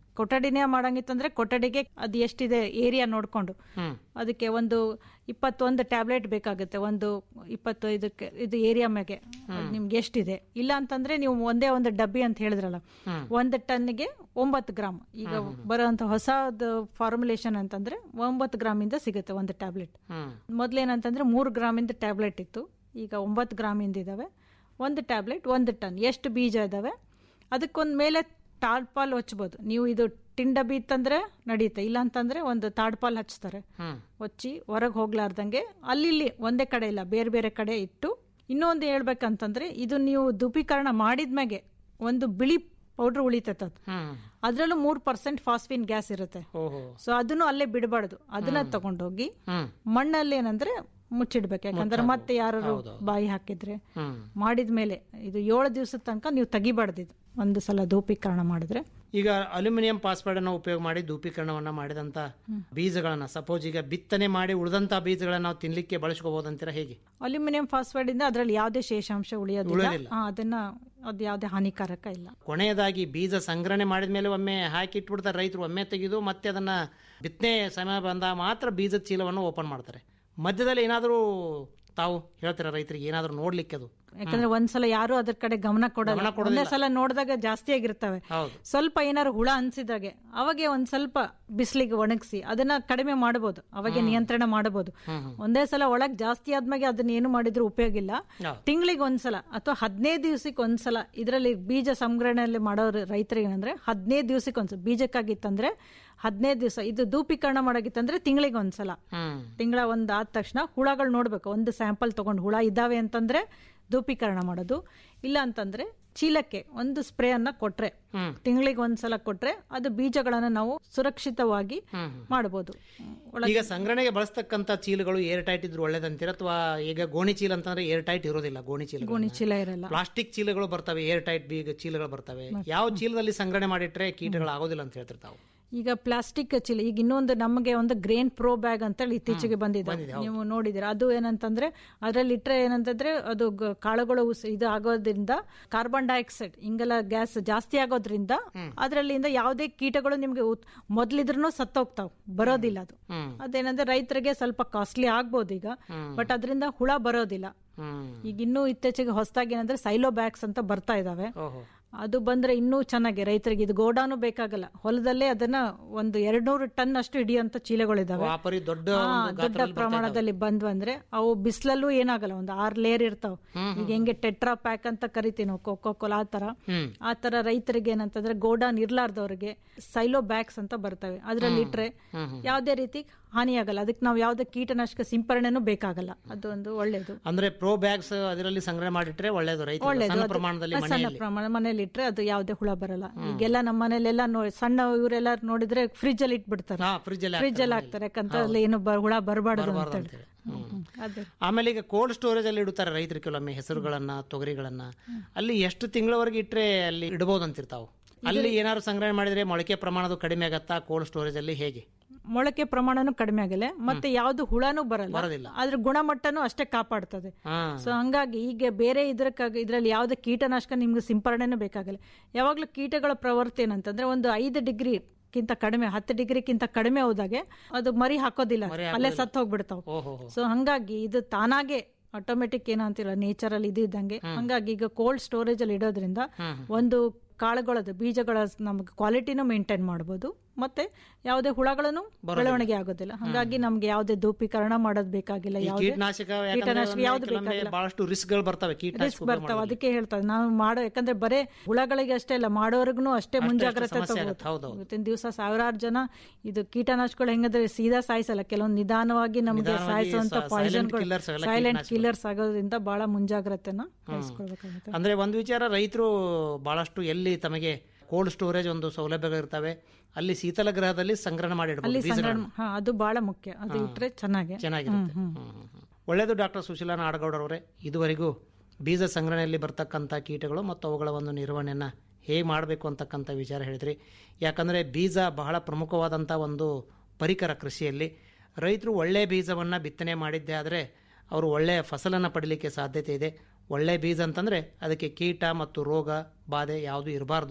ಕೊಠಡಿನೇ ಮಾಡಂಗಿತ್ತಂದ್ರೆ ಕೊಠಡಿಗೆ ಅದು ಎಷ್ಟಿದೆ ಏರಿಯಾ ನೋಡ್ಕೊಂಡು ಹ್ಮ್. ಅದಕ್ಕೆ ಒಂದು ಇಪ್ಪತ್ತೊಂದು ಟ್ಯಾಬ್ಲೆಟ್ ಬೇಕಾಗುತ್ತೆ ಒಂದು ಇಪ್ಪತ್ತೈದಕ್ಕೆ ಇದು ಏರಿಯಾ ಮ್ಯಾಗೆ ಅದ್ ನಿಮ್ಗೆ ಎಷ್ಟಿದೆ ಇಲ್ಲ ಅಂತಂದ್ರೆ ನೀವು ಒಂದೇ ಒಂದು ಡಬ್ಬಿ ಅಂತ ಹೇಳಿದ್ರಲ್ಲ ಹ್ಮ್. ಒಂದು ಟನ್ಗೆ ಒಂಬತ್ತು ಗ್ರಾಮ್ ಈಗ ಬರೋಂಥ ಹೊಸದು ಫಾರ್ಮುಲೇಷನ್ ಅಂತಂದ್ರೆ ಒಂಬತ್ತು ಗ್ರಾಮಿಂದ ಸಿಗುತ್ತೆ ಒಂದು ಟ್ಯಾಬ್ಲೆಟ್ ಹ್ಮ್. ಮೊದಲೇನಂತಂದ್ರೆ ಮೂರು ಗ್ರಾಮಿಂದ ಟ್ಯಾಬ್ಲೆಟ್ ಇತ್ತು ಈಗ ಒಂಬತ್ತು ಗ್ರಾಮಿಂದ ಇದಾವೆ ಒಂದು ಟ್ಯಾಬ್ಲೆಟ್ ಒಂದು ಟನ್ ಎಷ್ಟು ಬೀಜ ಇದಾವೆ ಅದಕ್ಕೊಂದು ಮೇಲೆ ಟಾಡ್ಪಾಲ್ ಹಚ್ಬೋದು ನೀವು ಇದು ಟಿನ್ ಡಬ್ಬಿ ಇತ್ತಂದ್ರೆ ನಡೆಯುತ್ತೆ ಇಲ್ಲ ಅಂತಂದ್ರೆ ಒಂದು ತಾಡ್ಪಾಲ್ ಹಚ್ತಾರೆ ಹ್ಮ್. ಹೊಚ್ಚಿ ಹೊರಗೆ ಹೋಗ್ಲಾರ್ದಂಗೆ ಅಲ್ಲಿ ಇಲ್ಲಿ ಒಂದೇ ಕಡೆ ಇಲ್ಲ ಬೇರೆ ಬೇರೆ ಕಡೆ ಇಟ್ಟು ಇನ್ನೊಂದು ಹೇಳ್ಬೇಕಂತಂದ್ರೆ ಇದು ನೀವು ಧೂಪೀಕರಣ ಮಾಡಿದ್ಮ್ಯಾಗೆ ಒಂದು ಬಿಳಿ ಪೌಡ್ರ್ ಉಳಿತೈತೆ ಅದು ಹ್ಮ್. ಅದ್ರಲ್ಲೂ ಮೂರು ಪರ್ಸೆಂಟ್ ಫಾಸ್ಫಿನ್ ಗ್ಯಾಸ್ ಇರುತ್ತೆ ಓಹೋ ಸೊ ಅದನ್ನು ಅಲ್ಲೇ ಬಿಡಬಾರ್ದು ಅದನ್ನ ತಗೊಂಡೋಗಿ ಹ್ಮ್. ಮಣ್ಣಲ್ಲಿ ಏನಂದ್ರೆ ಮುಚ್ಚಿಡ್ಬೇಕು ಯಾಕಂದ್ರೆ ಮತ್ತೆ ಯಾರು ಬಾಯಿ ಹಾಕಿದ್ರೆ ಹ್ಮ್. ಮಾಡಿದ್ಮೇಲೆ ಇದು ಏಳು ದಿವಸದ ತನಕ ನೀವು ತೆಗಿಬಾರ್ದು ಇದು ಒಂದು ಸಲ ಧೂಪೀಕರಣ ಮಾಡಿದ್ರೆ ಈಗ ಅಲ್ಯೂಮಿನಿಯಂ ಫಾಸ್ಫೇಟ್ ಅನ್ನು ಉಪಯೋಗ ಮಾಡಿ ಧೂಪೀಕರಣವನ್ನ ಮಾಡಿದಂತ ಬೀಜಗಳನ್ನ ಸಪೋಸ್ ಈಗ ಬಿತ್ತನೆ ಮಾಡಿ ಉಳಿದಂತ ಬೀಜಗಳನ್ನ ನಾವು ತಿನ್ಲಿಕ್ಕೆ ಬಳಸ್ಕೋಬಹುದಂತೀರಾ ಹೇಗೆ ಅಲ್ಯೂಮಿನಿಯಂ ಫಾಸ್ಫೈಡ್ ಇಂದ ಅದರಲ್ಲಿ ಯಾವುದೇ ಶೇಷಾಂಶ ಉಳಿಯೋದಿಲ್ಲ ಉಳಿಯೋದಿಲ್ಲ. ಹಾ, ಅದನ್ನ ಅದು ಯಾವುದೇ ಹಾನಿಕಾರಕ ಇಲ್ಲ ಕೊನೆಯದಾಗಿ ಬೀಜ ಸಂಗ್ರಹಣೆ ಮಾಡಿದ ಮೇಲೆ ಒಮ್ಮೆ ಹಾಕಿ ಇಟ್ಬಿಡ್ತಾರೆ ರೈತರು ಒಮ್ಮೆ ತೆಗೆದು ಮತ್ತೆ ಅದನ್ನ ಬಿತ್ತನೆ ಸಮಯ ಬಂದಾಗ ಮಾತ್ರ ಬೀಜದ ಚೀಲವನ್ನು ಓಪನ್ ಮಾಡ್ತಾರೆ ಮಧ್ಯದಲ್ಲಿ ಏನಾದರೂ ತಾವು ಹೇಳ್ತೀರಾ ರೈತರಿಗೆ ಏನಾದರೂ ನೋಡ್ಲಿಕ್ಕೆ ಅದು ಯಾಕಂದ್ರೆ ಒಂದ್ಸಲ ಯಾರು ಅದ್ರ ಕಡೆ ಗಮನ ಕೊಡಲ್ಲ ಗಮನ ಕೊಡೋದಿಲ್ಲ. ಒಂದೇ ಸಲ ನೋಡಿದಾಗ ಜಾಸ್ತಿ ಆಗಿರ್ತವೆ ಹೌದು ಸ್ವಲ್ಪ ಏನಾದ್ರು ಹುಳ ಅನ್ಸಿದಾಗೆ ಅವಾಗೆ ಒಂದ್ ಸ್ವಲ್ಪ ಬಿಸಿಲಿಗೆ ಒಣಗಿಸಿ ಅದನ್ನ ಕಡಿಮೆ ಮಾಡಬಹುದು ಅವಾಗೆ ನಿಯಂತ್ರಣ ಮಾಡಬಹುದು ಒಂದೇ ಸಲ ಒಳಗ್ ಜಾಸ್ತಿ ಆದ್ಮೇಲೆ ಅದನ್ನ ಏನು ಮಾಡಿದ್ರು ಉಪಯೋಗ ಇಲ್ಲ ಹೌದು. ತಿಂಗಳಿಗೆ ಒಂದ್ಸಲ ಅಥವಾ ಹದಿನೈದು ದಿವಸಕ್ಕೆ ಒಂದ್ಸಲ ಇದರಲ್ಲಿ ಬೀಜ ಸಂಗ್ರಹಣೆಯಲ್ಲಿ ಮಾಡೋ ರೈತರಿಗೆ ಏನಂದ್ರೆ ಹದಿನೈದು ದಿವಸಕ್ಕೆ ಒಂದ್ಸಲ ಬೀಜಕ್ಕಾಗಿತ್ತಂದ್ರೆ ಹದಿನೈದು ದಿವಸ ಇದು ಧೂಪೀಕರಣ ಮಾಡೋಗಿತ್ತಂದ್ರೆ ತಿಂಗಳಿಗೆ ಒಂದ್ಸಲ ಹ್ಮ್ ತಿಂಗಳ ಒಂದ್ ಆದ ತಕ್ಷಣ ಹುಳಗಳು ನೋಡ್ಬೇಕು ಒಂದು ಸ್ಯಾಂಪಲ್ ತಗೊಂಡು ಹುಳ ಇದಾವೆ ಅಂತಂದ್ರೆ ಧೂಪೀಕರಣ ಮಾಡೋದು ಇಲ್ಲ ಅಂತಂದ್ರೆ ಚೀಲಕ್ಕೆ ಒಂದು ಸ್ಪ್ರೇ ಅನ್ನ ಕೊಟ್ರೆ ಹ್ಮ್. ತಿಂಗಳಿಗೆ ಒಂದ್ಸಲ ಕೊಟ್ರೆ ಅದು ಬೀಜಗಳನ್ನ ನಾವು ಸುರಕ್ಷಿತವಾಗಿ ಹ್ಮ್. ಮಾಡಬಹುದು ಈಗ ಸಂಗ್ರಹಣೆಗೆ ಬಳಸ್ತಕ್ಕಂತ ಚೀಲಗಳು ಏರ್ ಟೈಟ್ ಇದ್ರು ಒಳ್ಳೇದಂತೀರ ಅಥವಾ ಈಗ ಗೋಣಿ ಚೀಲ ಅಂತಂದ್ರೆ ಏರ್ ಟೈಟ್ ಇರೋದಿಲ್ಲ ಗೋಣಿ ಚೀಲ ಗೋಣಿ ಚೀಲ ಇರಲ್ಲ ಪ್ಲಾಸ್ಟಿಕ್ ಚೀಲಗಳು ಬರ್ತವೆ ಏರ್ ಟೈಟ್ ಬೀಗ ಚೀಲಗಳು ಬರ್ತವೆ ಯಾವ ಚೀಲದಲ್ಲಿ ಸಂಗ್ರಹಣೆ ಮಾಡಿಟ್ರೆ ಕೀಟಗಳು ಆಗೋದಿಲ್ಲ ಅಂತ ಹೇಳ್ತಿರ್ತಾವೆ ಈಗ ಪ್ಲಾಸ್ಟಿಕ್ ಚೀಲ ಈಗ ಇನ್ನೊಂದು ನಮಗೆ ಒಂದು ಗ್ರೇನ್ ಪ್ರೋ ಬ್ಯಾಗ್ ಅಂತೇಳಿ ಇತ್ತೀಚೆಗೆ ಬಂದಿದೆ ನೀವು ನೋಡಿದಿರ ಅದು ಏನಂತಂದ್ರೆ ಅದ್ರಲ್ಲಿ ಇಟ್ರೆ ಏನಂತಂದ್ರೆ ಅದು ಗ- ಕಾಳುಗಳು ಉಸ್- ಇದು ಆಗೋದ್ರಿಂದ ಕಾರ್ಬನ್ ಡೈಆಕ್ಸೈಡ್ ಹಿಂಗೆಲ್ಲ ಗ್ಯಾಸ್ ಜಾಸ್ತಿ ಆಗೋದ್ರಿಂದ ಅದ್ರಲ್ಲಿಂದ ಯಾವುದೇ ಕೀಟಗಳು ನಿಮ್ಗೆ ಉತ್- ಮೊದ್ಲಿದ್ರೂ ಸತ್ತೋಗ್ತಾವ್ ಬರೋದಿಲ್ಲ ಅದು ಹ್ಮ್ ಅದೇನಂದ್ರೆ ರೈತರಿಗೆ ಸ್ವಲ್ಪ ಕಾಸ್ಟ್ಲಿ ಆಗ್ಬೋದು ಈಗ ಬಟ್ ಅದರಿಂದ ಹುಳ ಬರೋದಿಲ್ಲ ಹ್ಮ್ ಈಗ ಇನ್ನೂ ಇತ್ತೀಚೆಗೆ ಹೊಸದಾಗಿ ಏನಂದ್ರೆ ಸೈಲೋ ಬ್ಯಾಗ್ಸ್ ಅಂತ ಬರ್ತಾ ಇದಾವೆ ಓಹೋ ಅದು ಬಂದ್ರೆ ಇನ್ನೂ ಚೆನ್ನಾಗಿ ರೈತರಿಗೆ ಇದು ಗೋಡಾನು ಬೇಕಾಗಲ್ಲ ಹೊಲದಲ್ಲೇ ಅದನ್ನ ಒಂದು ಎರಡ್ ನೂರು ಟನ್ ಅಷ್ಟು ಹಿಡಿಯುವಂತ ಚೀಲಗಳಿದಾವೆ ವಾಪರಿ ದೊಡ್ಡ ಹಾ, ಒಂದು ದೊಡ್ಡ ಗಾತ್ರದಲ್ಲಿ ಬರ್ತಾ ಪ್ರಮಾಣದಲ್ಲಿ ಬಂದ್ವು ಅಂದ್ರೆ ಅವು ಬಿಸಿಲಲ್ಲೂ ಏನಾಗಲ್ಲ ಒಂದು ಆರ್ ಲೇಯರ್ ಇರ್ತಾವ ಈಗ ಹೆಂಗೆ ಟೆಟ್ರಾ ಪ್ಯಾಕ್ ಅಂತ ಕರಿತೀವಿ ನಾವು ಕೋಕೋ ಕೋಲಾ ಆ ತರ ಹ್ಮ್ ಆ ತರ ರೈತರಿಗೆ ಏನಂತಂದ್ರೆ ಗೋಡಾನ್ ಇರ್ಲಾರ್ದವ್ರಿಗೆ ಸೈಲೋ ಬ್ಯಾಗ್ಸ್ ಅಂತ ಬರ್ತವೆ ಅದ್ರಲ್ಲಿ ಇಟ್ರೆ ಯಾವ್ದೇ ರೀತಿ ಹಾನಿಯಾಗಲ್ಲ ಅದಕ್ಕೆ ನಾವು ಯಾವ್ದೇ ಕೀಟನಾಶಕ ಸಿಂಪರಣೆನೂ ಬೇಕಾಗಲ್ಲ ಅದು ಒಂದು ಒಳ್ಳೇದು ಅಂದ್ರೆ ಪ್ರೋ ಬ್ಯಾಗ್ಸ್ ಅದರಲ್ಲಿ ಸಂಗ್ರಹಣೆ ಮಾಡಿಟ್ರೆ ಒಳ್ಳೇದು ರೈತ ಒಳ್ಳೇದು ಸಣ್ಣ ಅದು- ಪ್ರಮಾಣದಲ್ಲಿ ಆ, ಸಣ್ಣ ಮನೆಯಲ್ಲಿ ಪ್ರಮಾಣ ಮನೇಲಿ ಇಟ್ರೆ ಅದು ಯಾವುದೇ ಹುಳ ಬರಲ್ಲ ಈಗೆಲ್ಲ ನಮ್ಮ ಮನೇಲೆಲ್ಲ ನೋ ಸಣ್ಣ ಇವರೆಲ್ಲ ನೋಡಿದ್ರೆ ಫ್ರಿಜ್ ಅಲ್ಲಿ ಇಟ್ಬಿಡ್ತಾರೆ ಹಾ ಫ್ರಿಜ್ ಅಲ್ಲಿ ಫ್ರಿಜ್ ಅಲ್ಲಿ ಹಾಕ್ತಾರೆ ಯಾಕಂತ ಅಲ್ಲಿ ಏನು ಬ- ಹುಳ ಬರಬಾರ್ದು ಬರಬಾರ್ದು ಅಂತೇಳಿ ಅಂತೇಳಿ. ಹ್ಮ್. ಅದೇ ಆಮೇಲೆ ಈಗ ಕೋಲ್ಡ್ ಸ್ಟೋರೇಜ್ ಅಲ್ಲಿ ಇಡುತ್ತಾರೆ ರೈತರು ಕೆಲವೊಮ್ಮೆ ಹೆಸರುಗಳನ್ನ ತೊಗರಿಗಳನ್ನ ಅಲ್ಲಿ ಎಷ್ಟು ತಿಂಗಳವರೆಗೆ ಇಟ್ರೆ ಅಲ್ಲಿ ಇಡಬಹುದು ಅಂತಿರ್ತಾವು ಅಲ್ಲಿ ಏನಾದ್ರು ಸಂಗ್ರಹಣೆ ಮಾಡಿದ್ರೆ ಮೊಳಕೆ ಪ್ರಮಾಣದ ಕಡಿಮೆ ಆಗತ್ತಾ ಕೋಲ್ಡ್ ಸ್ಟೋರೇಜ್ ಅಲ್ಲಿ ಹೇಗೆ ಮೊಳಕೆ ಪ್ರಮಾಣನೂ ಕಡಿಮೆ ಆಗಲ್ಲ ಮತ್ತೆ ಯಾವ್ದು ಹುಳನೂ ಬರಲ್ಲ ಬರೋದಿಲ್ಲ. ಅದ್ರ ಗುಣಮಟ್ಟನೂ ಅಷ್ಟೇ ಕಾಪಾಡ್ತದೆ ಹಾ ಸೊ ಹಂಗಾಗಿ ಈಗ ಬೇರೆ ಇದ್ರಕ್ಕಾಗ ಇದ್ರಲ್ಲಿ ಯಾವುದೇ ಕೀಟನಾಶಕ ನಿಮ್ಗೆ ಸಿಂಪರಣೆನೂ ಬೇಕಾಗಲ್ಲ ಯಾವಾಗ್ಲೂ ಕೀಟಗಳ ಪ್ರವೃತ್ತಿ ಏನಂತಂದ್ರೆ ಒಂದು ಐದು ಡಿಗ್ರಿ ಕಿಂತ ಕಡಿಮೆ ಹತ್ತು ಡಿಗ್ರಿಕ್ಕಿಂತ ಕಡಿಮೆ ಹೋದಾಗೆ ಅದು ಮರಿ ಹಾಕೋದಿಲ್ಲ ಅಲ್ಲೇ ಸತ್ತು ಹೋಗ್ಬಿಡ್ತಾವ ಓಹೋ ಸೊ ಹಂಗಾಗಿ ಇದು ತಾನಾಗೆ ಆಟೋಮೆಟಿಕ್ ಏನೋ ಅಂತಿಲ್ಲ ನೇಚರ್ ಅಲ್ಲಿ ಇದು ಇದ್ದಂಗೆ ಹಂಗಾಗಿ ಈಗ ಕೋಲ್ಡ್ ಸ್ಟೋರೇಜ್ ಅಲ್ಲಿ ಇಡೋದ್ರಿಂದ ಒಂದು ಕಾಳುಗಳದ್ದು ಬೀಜಗಳ ನಮ್ಗೆ ಕ್ವಾಲಿಟಿನೂ ಮೇಂಟೈನ್ ಮಾಡ್ಬೋದು ಮತ್ತೆ ಯಾವುದೇ ಹುಳಗಳನ್ನು ಬೆಳವಣಿಗೆ ಆಗೋದಿಲ್ಲ ಹಂಗಾಗಿ ನಮ್ಗೆ ಯಾವುದೇ ಧೂಪೀಕರಣ ಮಾಡೋದ್ ಬೇಕಾಗಿಲ್ಲ ಈ ಯಾವುದೇ ಕೀಟನಾಶಕ ಕೀಟನಾಶಕ ಯಾವ್ದು ಕೆಲವೊಮ್ಮೆ ಬೇಕಾಗಿಲ್ಲ ಬಹಳಷ್ಟು ರಿಸ್ಕ್ ಗಳು ಬರ್ತವೆ ರಿಸ್ಕ್ ಕೀಟನಾಶಕ ಬರ್ತಾವ ಅದಕ್ಕೆ ಹೇಳ್ತಾರೆ ನಾವು ಮಾಡೋ ಯಾಕಂದ್ರೆ ಬರೇ ಹುಳಗಳಿಗೆ ಅಷ್ಟೇ ಅಲ್ಲ ಮಾಡೋರ್ಗು ಅಷ್ಟೇ ಮುಂಜಾಗ್ರತೆ ಸಮಸ್ಯೆ ತಗೋಬೇಕು ಆಗತ್ತೆ, ಹೌದೌದು. ಇವತ್ತಿನ ದಿವಸ ಸಾವಿರಾರು ಜನ ಇದು ಕೀಟನಾಶಕಗಳು ಹೆಂಗಂದ್ರೆ ಸೀದಾ ಸಾಯಿಸಲ್ಲ ಕೆಲವೊಂದು ನಿಧಾನವಾಗಿ ನಮ್ಗೆ ನಿಧಾನವಾಗಿ ಸಾಯಿಸುವಂತ ಸ- ಪಾಯ್ಸನ್ silent killers ಅವೆಲ್ಲ ಸೈಲೆಂಟ್ ಕೀಟನಾಶಕಗಳು. ಕಿಲ್ಲರ್ಸ್ ಆಗೋದ್ರಿಂದ ಬಹಳ ಮುಂಜಾಗ್ರತೆನ ವಹಿಸ್ಕೊಳ್ಬೇಕಾಗುತ್ತೆ ಅಂದ್ರೆ ಒಂದು ವಿಚಾರ ರೈತರು ಬಹಳಷ್ಟು ಎಲ್ಲಿ ತಮಗೆ ಕೋಲ್ಡ್ ಸ್ಟೋರೇಜ್ ಒಂದು ಸೌಲಭ್ಯಗಳಿರ್ತವೆ ಅಲ್ಲಿ ಶೀತಲ ಗೃಹದಲ್ಲಿ ಸಂಗ್ರಹಣೆ ಅಲ್ಲಿ ಮಾಡಿಡಬಹುದು ಸಂಗ್ರಹಣ ಹಾ ಅದು ಬಹಳ ಮುಖ್ಯ ಅದು ಇಟ್ರೆ ಚೆನ್ನಾಗಿ ಚೆನ್ನಾಗಿರುತ್ತೆ ಹ್ಮ್, ಹ್ಮ್, ಹ್ಮ್. ಒಳ್ಳೆಯದು ಡಾಕ್ಟರ್ ಸುಶೀಲಾ ನಾಡಗೌಡರವರೇ ಇದುವರೆಗೂ ಬೀಜ ಸಂಗ್ರಹಣೆಯಲ್ಲಿ ಬರ್ತಕ್ಕಂಥ ಕೀಟಗಳು ಮತ್ತು ಅವುಗಳ ಒಂದು ನಿರ್ವಹಣೆಯನ್ನು ಹೇಗೆ ಮಾಡಬೇಕು ಅಂತಕ್ಕಂಥ ವಿಚಾರ ಹೇಳಿದ್ರಿ ಯಾಕಂದರೆ ಬೀಜ ಬಹಳ ಪ್ರಮುಖವಾದಂಥ ಒಂದು ಪರಿಕರ ಕೃಷಿಯಲ್ಲಿ ರೈತರು ಒಳ್ಳೆಯ ಬೀಜವನ್ನು ಬಿತ್ತನೆ ಮಾಡಿದ್ದೇ ಆದರೆ ಅವರು ಒಳ್ಳೆಯ ಫಸಲನ್ನು ಪಡೀಲಿಕ್ಕೆ ಸಾಧ್ಯತೆ ಇದೆ ಒಳ್ಳೆಯ ಬೀಜ ಅಂತಂದರೆ ಅದಕ್ಕೆ ಕೀಟ ಮತ್ತು ರೋಗ ಬಾಧೆ ಯಾವುದೂ ಇರಬಾರ್ದು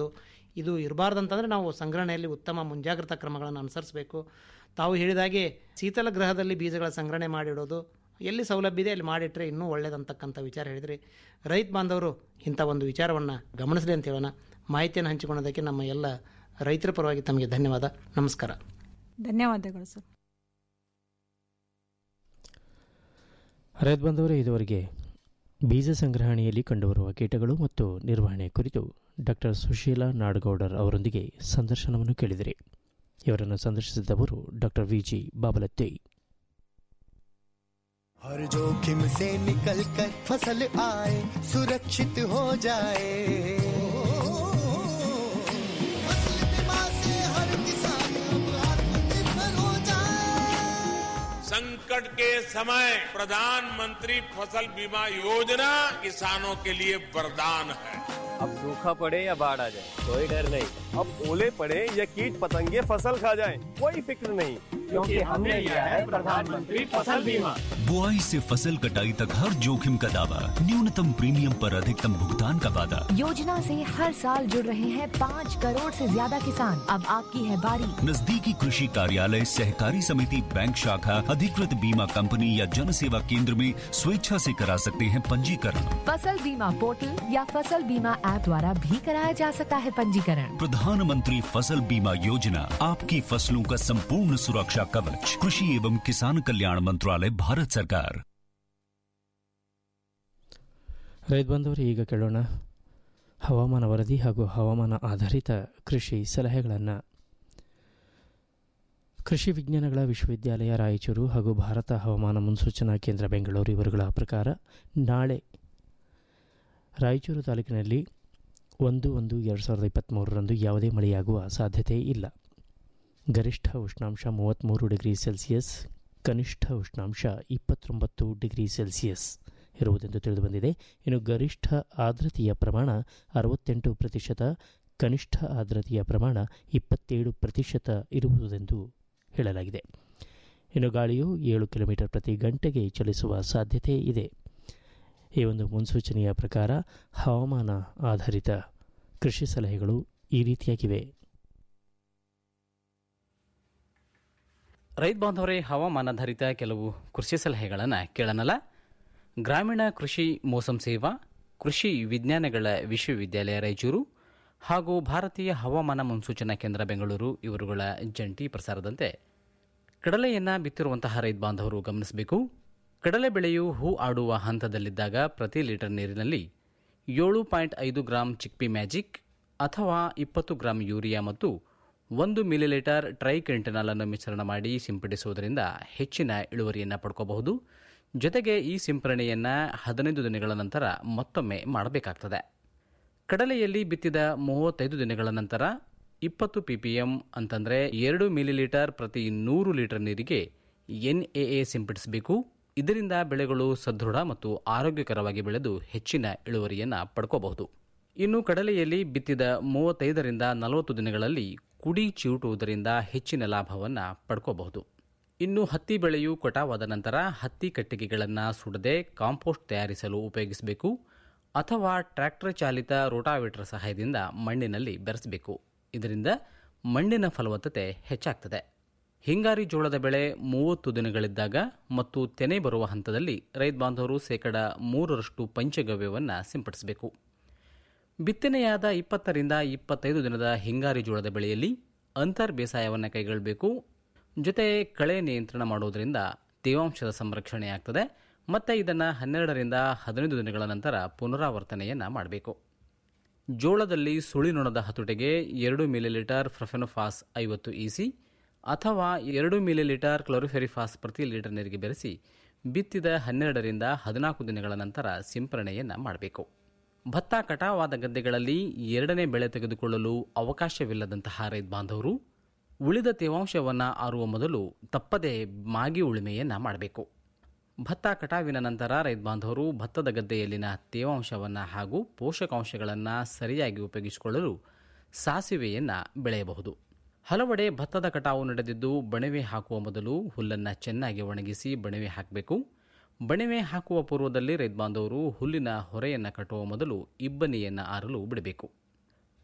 ಇದು ಇರಬಾರ್ದಂತಂದರೆ ನಾವು ಸಂಗ್ರಹಣೆಯಲ್ಲಿ ಉತ್ತಮ ಮುಂಜಾಗ್ರತಾ ಕ್ರಮಗಳನ್ನು ಅನುಸರಿಸಬೇಕು ತಾವು ಹೇಳಿದಾಗೆ ಶೀತಲ ಗೃಹದಲ್ಲಿ ಬೀಜಗಳ ಸಂಗ್ರಹಣೆ ಮಾಡಿಡೋದು ಎಲ್ಲಿ ಸೌಲಭ್ಯ ಇದೆ ಅಲ್ಲಿ ಮಾಡಿಟ್ರೆ ಇನ್ನೂ ಒಳ್ಳೇದಂತಕ್ಕಂಥ ವಿಚಾರ ಹೇಳಿದ್ರಿ ರೈತ ಬಾಂಧವರು ಇಂಥ ಒಂದು ವಿಚಾರವನ್ನು ಗಮನಿಸಲಿ ಅಂತ ಹೇಳೋಣ ಮಾಹಿತಿಯನ್ನು ಹಂಚಿಕೊಳ್ಳೋದಕ್ಕೆ ನಮ್ಮ ಎಲ್ಲ ರೈತರ ಪರವಾಗಿ ತಮಗೆ ಧನ್ಯವಾದ ನಮಸ್ಕಾರ ಧನ್ಯವಾದಗಳು ಸರ್ ರೈತ ಬಂದವರೇ ಇದುವರೆಗೆ ಬೀಜ ಸಂಗ್ರಹಣೆಯಲ್ಲಿ ಕಂಡುಬರುವ ಕೀಟಗಳು ಮತ್ತು ನಿರ್ವಹಣೆ ಕುರಿತು ಡಾಕ್ಟರ್ ಸುಶೀಲಾ ನಾಡಗೌಡರ್ ಅವರೊಂದಿಗೆ ಸಂದರ್ಶನವನ್ನು ಕೇಳಿದಿರಿ ಇವರನ್ನು ಸಂದರ್ಶಿಸಿದವರು ಡಾಕ್ಟರ್ ವಿ ಜಿ ಬಾಬಲತ್ತಿ हर जोखिम से निकल कर फसल आए सुरक्षित हो जाए फसल बीमा से हर किसान अब आत्मनिर्भर हो जाए संकट के समय प्रधानमंत्री फसल बीमा योजना किसानों के लिए वरदान है अब सूखा पड़े या बाढ़ आ जाए कोई डर नहीं अब ओले पड़े या कीट पतंगे फसल खा जाए कोई फिक्र नहीं क्योंकि हमने लिया है प्रधानमंत्री फसल बीमा बुआई से फसल कटाई तक हर जोखिम का दावा न्यूनतम प्रीमियम पर अधिकतम भुगतान का वादा योजना से हर साल जुड़ रहे हैं पाँच करोड़ से ज्यादा किसान अब आपकी है बारी नजदीकी कृषि कार्यालय सहकारी समिति बैंक शाखा अधिकृत बीमा कंपनी या जन सेवा केंद्र में स्वेच्छा से करा सकते हैं पंजीकरण फसल बीमा पोर्टल या फसल बीमा ऐप द्वारा भी कराया जा सकता है पंजीकरण प्रधानमंत्री फसल बीमा योजना आपकी फसलों का संपूर्ण सुरक्षा कवच कृषि एवं किसान कल्याण मंत्रालय भारत सरकार ರೈತ ಬಂದವರು ಈಗ ಕೇಳೋಣ ಹವಾಮಾನ ವರದಿ ಹಾಗೂ ಹವಾಮಾನ ಆಧಾರಿತ ಕೃಷಿ ಸಲಹೆಗಳನ್ನು ಕೃಷಿ ವಿಜ್ಞಾನಗಳ ವಿಶ್ವವಿದ್ಯಾಲಯ ರಾಯಚೂರು ಹಾಗೂ ಭಾರತ ಹವಾಮಾನ ಮುನ್ಸೂಚನಾ ಕೇಂದ್ರ ಬೆಂಗಳೂರು ಇವರುಗಳ ಪ್ರಕಾರ ನಾಳೆ ರಾಯಚೂರು ತಾಲೂಕಿನಲ್ಲಿ ಒಂದು ಒಂದು ಎರಡು ಸಾವಿರದ ಇಪ್ಪತ್ತ್ಮೂರರಂದು ಯಾವುದೇ ಮಳೆಯಾಗುವ ಸಾಧ್ಯತೆ ಇಲ್ಲ ಗರಿಷ್ಠ ಉಷ್ಣಾಂಶ ಮೂವತ್ತ್ಮೂರು ಡಿಗ್ರಿ ಸೆಲ್ಸಿಯಸ್ ಕನಿಷ್ಠ ಉಷ್ಣಾಂಶ ಇಪ್ಪತ್ತೊಂಬತ್ತು ಡಿಗ್ರಿ ಸೆಲ್ಸಿಯಸ್ ಇರುವುದೆಂದು ತಿಳಿದುಬಂದಿದೆ ಇನ್ನು ಗರಿಷ್ಠ ಆರ್ದ್ರತೆಯ ಪ್ರಮಾಣ ಅರವತ್ತೆಂಟು ಪ್ರತಿಶತ ಕನಿಷ್ಠ ಆರ್ದ್ರತೆಯ ಪ್ರಮಾಣ ಇಪ್ಪತ್ತೇಳು ಪ್ರತಿಶತ ಇರುವುದೆಂದು ಹೇಳಲಾಗಿದೆ ಇನ್ನು ಗಾಳಿಯು ಏಳು ಕಿಲೋಮೀಟರ್ ಪ್ರತಿ ಗಂಟೆಗೆ ಚಲಿಸುವ ಸಾಧ್ಯತೆ ಇದೆ ಈ ಒಂದು ಮುನ್ಸೂಚನೆಯ ಪ್ರಕಾರ ಹವಾಮಾನ ಆಧಾರಿತ ಕೃಷಿ ಸಲಹೆಗಳು ಈ ರೀತಿಯಾಗಿವೆ ರೈತ ಬಾಂಧವರೇ ಹವಾಮಾನಾಧಾರಿತ ಕೆಲವು ಕೃಷಿ ಸಲಹೆಗಳನ್ನು ಕೇಳೋಣಲ್ಲ ಗ್ರಾಮೀಣ ಕೃಷಿ ಮೋಸಂ ಸೇವಾ ಕೃಷಿ ವಿಜ್ಞಾನಗಳ ವಿಶ್ವವಿದ್ಯಾಲಯ ರಾಯಚೂರು ಹಾಗೂ ಭಾರತೀಯ ಹವಾಮಾನ ಮುನ್ಸೂಚನಾ ಕೇಂದ್ರ ಬೆಂಗಳೂರು ಇವರುಗಳ ಜಂಟಿ ಪ್ರಸಾರದಂತೆ ಕಡಲೆಯನ್ನು ಬಿತ್ತಿರುವಂತಹ ರೈತ ಬಾಂಧವರು ಗಮನಿಸಬೇಕು ಕಡಲೆ ಬೆಳೆಯು ಹೂ ಆಡುವ ಹಂತದಲ್ಲಿದ್ದಾಗ ಪ್ರತಿ ಲೀಟರ್ ನೀರಿನಲ್ಲಿ ಏಳು ಪಾಯಿಂಟ್ ಐದು ಗ್ರಾಂ ಚಿಕ್ಪಿ ಮ್ಯಾಜಿಕ್ ಅಥವಾ ಇಪ್ಪತ್ತು ಗ್ರಾಂ ಯೂರಿಯಾ ಮತ್ತು ಒಂದು ಮಿಲಿಲೀಟರ್ ಟ್ರೈಕೆಂಟನಾಲ್ ಅನ್ನು ಮಿಶ್ರಣ ಮಾಡಿ ಸಿಂಪಡಿಸುವುದರಿಂದ ಹೆಚ್ಚಿನ ಇಳುವರಿಯನ್ನು ಪಡ್ಕೋಬಹುದು ಜೊತೆಗೆ ಈ ಸಿಂಪರಣೆಯನ್ನು ಹದಿನೈದು ದಿನಗಳ ನಂತರ ಮತ್ತೊಮ್ಮೆ ಮಾಡಬೇಕಾಗ್ತದೆ ಕಡಲೆಯಲ್ಲಿ ಬಿತ್ತಿದ ಮೂವತ್ತೈದು ದಿನಗಳ ನಂತರ ಇಪ್ಪತ್ತು ಪಿಪಿಎಂ ಅಂತಂದರೆ ಎರಡು ಮಿಲಿಲೀಟರ್ ಪ್ರತಿ ನೂರು ಲೀಟರ್ ನೀರಿಗೆ ಎನ್ಎಎ ಸಿಂಪಡಿಸಬೇಕು ಇದರಿಂದ ಬೆಳೆಗಳು ಸದೃಢ ಮತ್ತು ಆರೋಗ್ಯಕರವಾಗಿ ಬೆಳೆದು ಹೆಚ್ಚಿನ ಇಳುವರಿಯನ್ನು ಪಡ್ಕೋಬಹುದು ಇನ್ನು ಕಡಲೆಯಲ್ಲಿ ಬಿತ್ತಿದ ಮೂವತ್ತೈದರಿಂದ ನಲವತ್ತು ದಿನಗಳಲ್ಲಿ ಕುಡಿ ಚಿವುಟುವುದರಿಂದ ಹೆಚ್ಚಿನ ಲಾಭವನ್ನು ಪಡ್ಕೋಬಹುದು ಇನ್ನು ಹತ್ತಿ ಬೆಳೆಯು ಕಟಾವಾದ ನಂತರ ಹತ್ತಿ ಕಟ್ಟಿಗೆಗಳನ್ನು ಸುಡದೆ ಕಾಂಪೋಸ್ಟ್ ತಯಾರಿಸಲು ಉಪಯೋಗಿಸಬೇಕು ಅಥವಾ ಟ್ರ್ಯಾಕ್ಟರ್ ಚಾಲಿತ ರೋಟಾವೇಟರ್ ಸಹಾಯದಿಂದ ಮಣ್ಣಿನಲ್ಲಿ ಬೆರೆಸಬೇಕು ಇದರಿಂದ ಮಣ್ಣಿನ ಫಲವತ್ತತೆ ಹೆಚ್ಚಾಗ್ತದೆ ಹಿಂಗಾರಿ ಜೋಳದ ಬೆಳೆ ಮೂವತ್ತು ದಿನಗಳಿದ್ದಾಗ ಮತ್ತು ತೆನೆ ಬರುವ ಹಂತದಲ್ಲಿ ರೈತ ಬಾಂಧವರು ಶೇಕಡ ಮೂರರಷ್ಟು ಪಂಚಗವ್ಯವನ್ನು ಸಿಂಪಡಿಸಬೇಕು ಬಿತ್ತನೆಯಾದ ಇಪ್ಪತ್ತರಿಂದ ಇಪ್ಪತ್ತೈದು ದಿನದ ಹಿಂಗಾರಿ ಜೋಳದ ಬೆಳೆಯಲ್ಲಿ ಅಂತರ್ ಬೇಸಾಯವನ್ನು ಕೈಗೊಳ್ಳಬೇಕು ಜೊತೆ ಕಳೆ ನಿಯಂತ್ರಣ ಮಾಡುವುದರಿಂದ ತೇವಾಂಶದ ಸಂರಕ್ಷಣೆ ಆಗ್ತದೆ ಮತ್ತು ಇದನ್ನು ಹನ್ನೆರಡರಿಂದ ಹದಿನೈದು ದಿನಗಳ ನಂತರ ಪುನರಾವರ್ತನೆಯನ್ನು ಮಾಡಬೇಕು ಜೋಳದಲ್ಲಿ ಸುಳಿನೊಣದ ಹತೋಟಿಗೆ ಎರಡು ಮಿಲಿಲೀಟರ್ ಫ್ರಫೆನೋಫಾಸ್ ಐವತ್ತು ಇಸಿ ಅಥವಾ ಎರಡು ಮಿಲಿಲೀಟರ್ ಕ್ಲೋರಿಫೆರಿಫಾಸ್ ಪ್ರತಿ ಲೀಟರ್ ನೀರಿಗೆ ಬೆರೆಸಿ ಬಿತ್ತಿದ ಹನ್ನೆರಡರಿಂದ ಹದಿನಾಲ್ಕು ದಿನಗಳ ನಂತರ ಸಿಂಪರಣೆಯನ್ನು ಮಾಡಬೇಕು ಭತ್ತ ಕಟಾವಾದ ಗದ್ದೆಗಳಲ್ಲಿ ಎರಡನೇ ಬೆಳೆ ತೆಗೆದುಕೊಳ್ಳಲು ಅವಕಾಶವಿಲ್ಲದಂತಹ ರೈತ ಬಾಂಧವರು ಉಳಿದ ತೇವಾಂಶವನ್ನು ಆರುವ ಮೊದಲು ತಪ್ಪದೆ ಮಾಗಿ ಉಳುಮೆಯನ್ನು ಮಾಡಬೇಕು ಭತ್ತ ಕಟಾವಿನ ನಂತರ ರೈತ ಬಾಂಧವರು ಭತ್ತದ ಗದ್ದೆಯಲ್ಲಿನ ತೇವಾಂಶವನ್ನು ಹಾಗೂ ಪೋಷಕಾಂಶಗಳನ್ನು ಸರಿಯಾಗಿ ಉಪಯೋಗಿಸಿಕೊಳ್ಳಲು ಸಾಸಿವೆಯನ್ನು ಬೆಳೆಯಬಹುದು ಹಲವೆಡೆ ಭತ್ತದ ಕಟಾವು ನಡೆದಿದ್ದು ಬಣವೆ ಹಾಕುವ ಮೊದಲು ಹುಲ್ಲನ್ನು ಚೆನ್ನಾಗಿ ಒಣಗಿಸಿ ಬಣವೆ ಹಾಕಬೇಕು ಬಣವೆ ಹಾಕುವ ಪೂರ್ವದಲ್ಲಿ ರೈತ ಬಾಂಧವರು ಹುಲ್ಲಿನ ಹೊರೆಯನ್ನು ಕಟ್ಟುವ ಮೊದಲು ಇಬ್ಬನಿಯನ್ನು ಆರಲು ಬಿಡಬೇಕು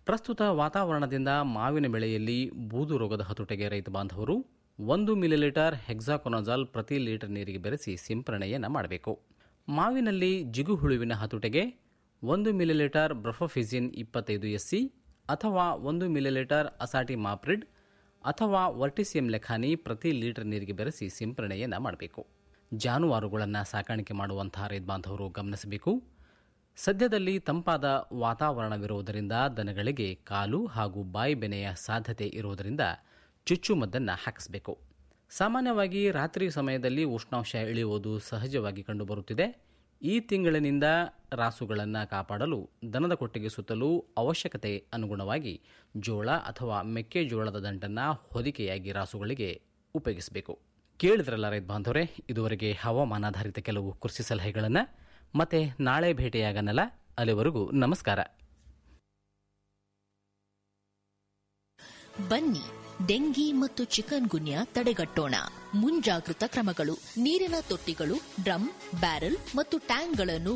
ಪ್ರಸ್ತುತ ವಾತಾವರಣದಿಂದ ಮಾವಿನ ಬೆಳೆಯಲ್ಲಿ ಬೂದು ರೋಗದ ಹತೋಟಿಗೆ ರೈತ ಬಾಂಧವರು ಒಂದು ಮಿಲಿಲೀಟರ್ ಹೆಕ್ಸಾಕೊನಜಾಲ್ ಪ್ರತಿ ಲೀಟರ್ ನೀರಿಗೆ ಬೆರೆಸಿ ಸಿಂಪರಣೆಯನ್ನು ಮಾಡಬೇಕು ಮಾವಿನಲ್ಲಿ ಜಿಗುಹುಳುವಿನ ಹತೋಟಿಗೆ ಒಂದು ಮಿಲಿಲೀಟರ್ ಬ್ರಫೋಫಿಸಿನ್ ಇಪ್ಪತ್ತೈದು ಎಸ್ಸಿ ಅಥವಾ ಒಂದು ಮಿಲಿಲೀಟರ್ ಅಸಾಟಿ ಮಾಪ್ರಿಡ್ ಅಥವಾ ವರ್ಟಿಸಿಯಂ ಲೆಖಾನಿ ಪ್ರತಿ ಲೀಟರ್ ನೀರಿಗೆ ಬೆರೆಸಿ ಸಿಂಪರಣೆಯನ್ನು ಮಾಡಬೇಕು ಜಾನುವಾರುಗಳನ್ನು ಸಾಕಾಣಿಕೆ ಮಾಡುವಂತಹ ರೈತ ಬಾಂಧವರು ಗಮನಿಸಬೇಕು ಸದ್ಯದಲ್ಲಿ ತಂಪಾದ ವಾತಾವರಣವಿರುವುದರಿಂದ ದನಗಳಿಗೆ ಕಾಲು ಹಾಗೂ ಬಾಯಿ ಬೆನೆಯ ಸಾಧ್ಯತೆ ಇರುವುದರಿಂದ ಚುಚ್ಚುಮದ್ದನ್ನು ಹಾಕಿಸಬೇಕು ಸಾಮಾನ್ಯವಾಗಿ ರಾತ್ರಿ ಸಮಯದಲ್ಲಿ ಉಷ್ಣಾಂಶ ಇಳಿಯುವುದು ಸಹಜವಾಗಿ ಕಂಡುಬರುತ್ತಿದೆ ಈ ತಿಂಗಳಿನಿಂದ ರಾಸುಗಳನ್ನು ಕಾಪಾಡಲು ದನದ ಕೊಟ್ಟಿಗೆ ಸುತ್ತಲೂ ಅವಶ್ಯಕತೆ ಅನುಗುಣವಾಗಿ ಜೋಳ ಅಥವಾ ಮೆಕ್ಕೆಜೋಳದ ದಂಟನ್ನು ಹೊದಿಕೆಯಾಗಿ ರಾಸುಗಳಿಗೆ ಉಪಯೋಗಿಸಬೇಕು ಕೇಳಿದ್ರಲ್ಲ ರೈತ ಬಾಂಧವರೇ ಇದುವರೆಗೆ ಹವಾಮಾನಾಧಾರಿತ ಕೆಲವು ಕೃಷಿ ಸಲಹೆಗಳನ್ನು ಮತ್ತೆ ನಾಳೆ ಭೇಟಿಯಾಗನಲ್ಲ ಅಲ್ಲಿವರೆಗೂ ನಮಸ್ಕಾರ ಬನ್ನಿ ಡೆಂಗಿ ಮತ್ತು ಚಿಕನ್ ಗುನ್ಯಾ ತಡೆಗಟ್ಟೋಣ ಮುಂಜಾಗೃತ ಕ್ರಮಗಳು ನೀರಿನ ತೊಟ್ಟಿಗಳು ಡ್ರಮ್ ಬ್ಯಾರೆಲ್ ಮತ್ತು ಟ್ಯಾಂಕ್ಗಳನ್ನು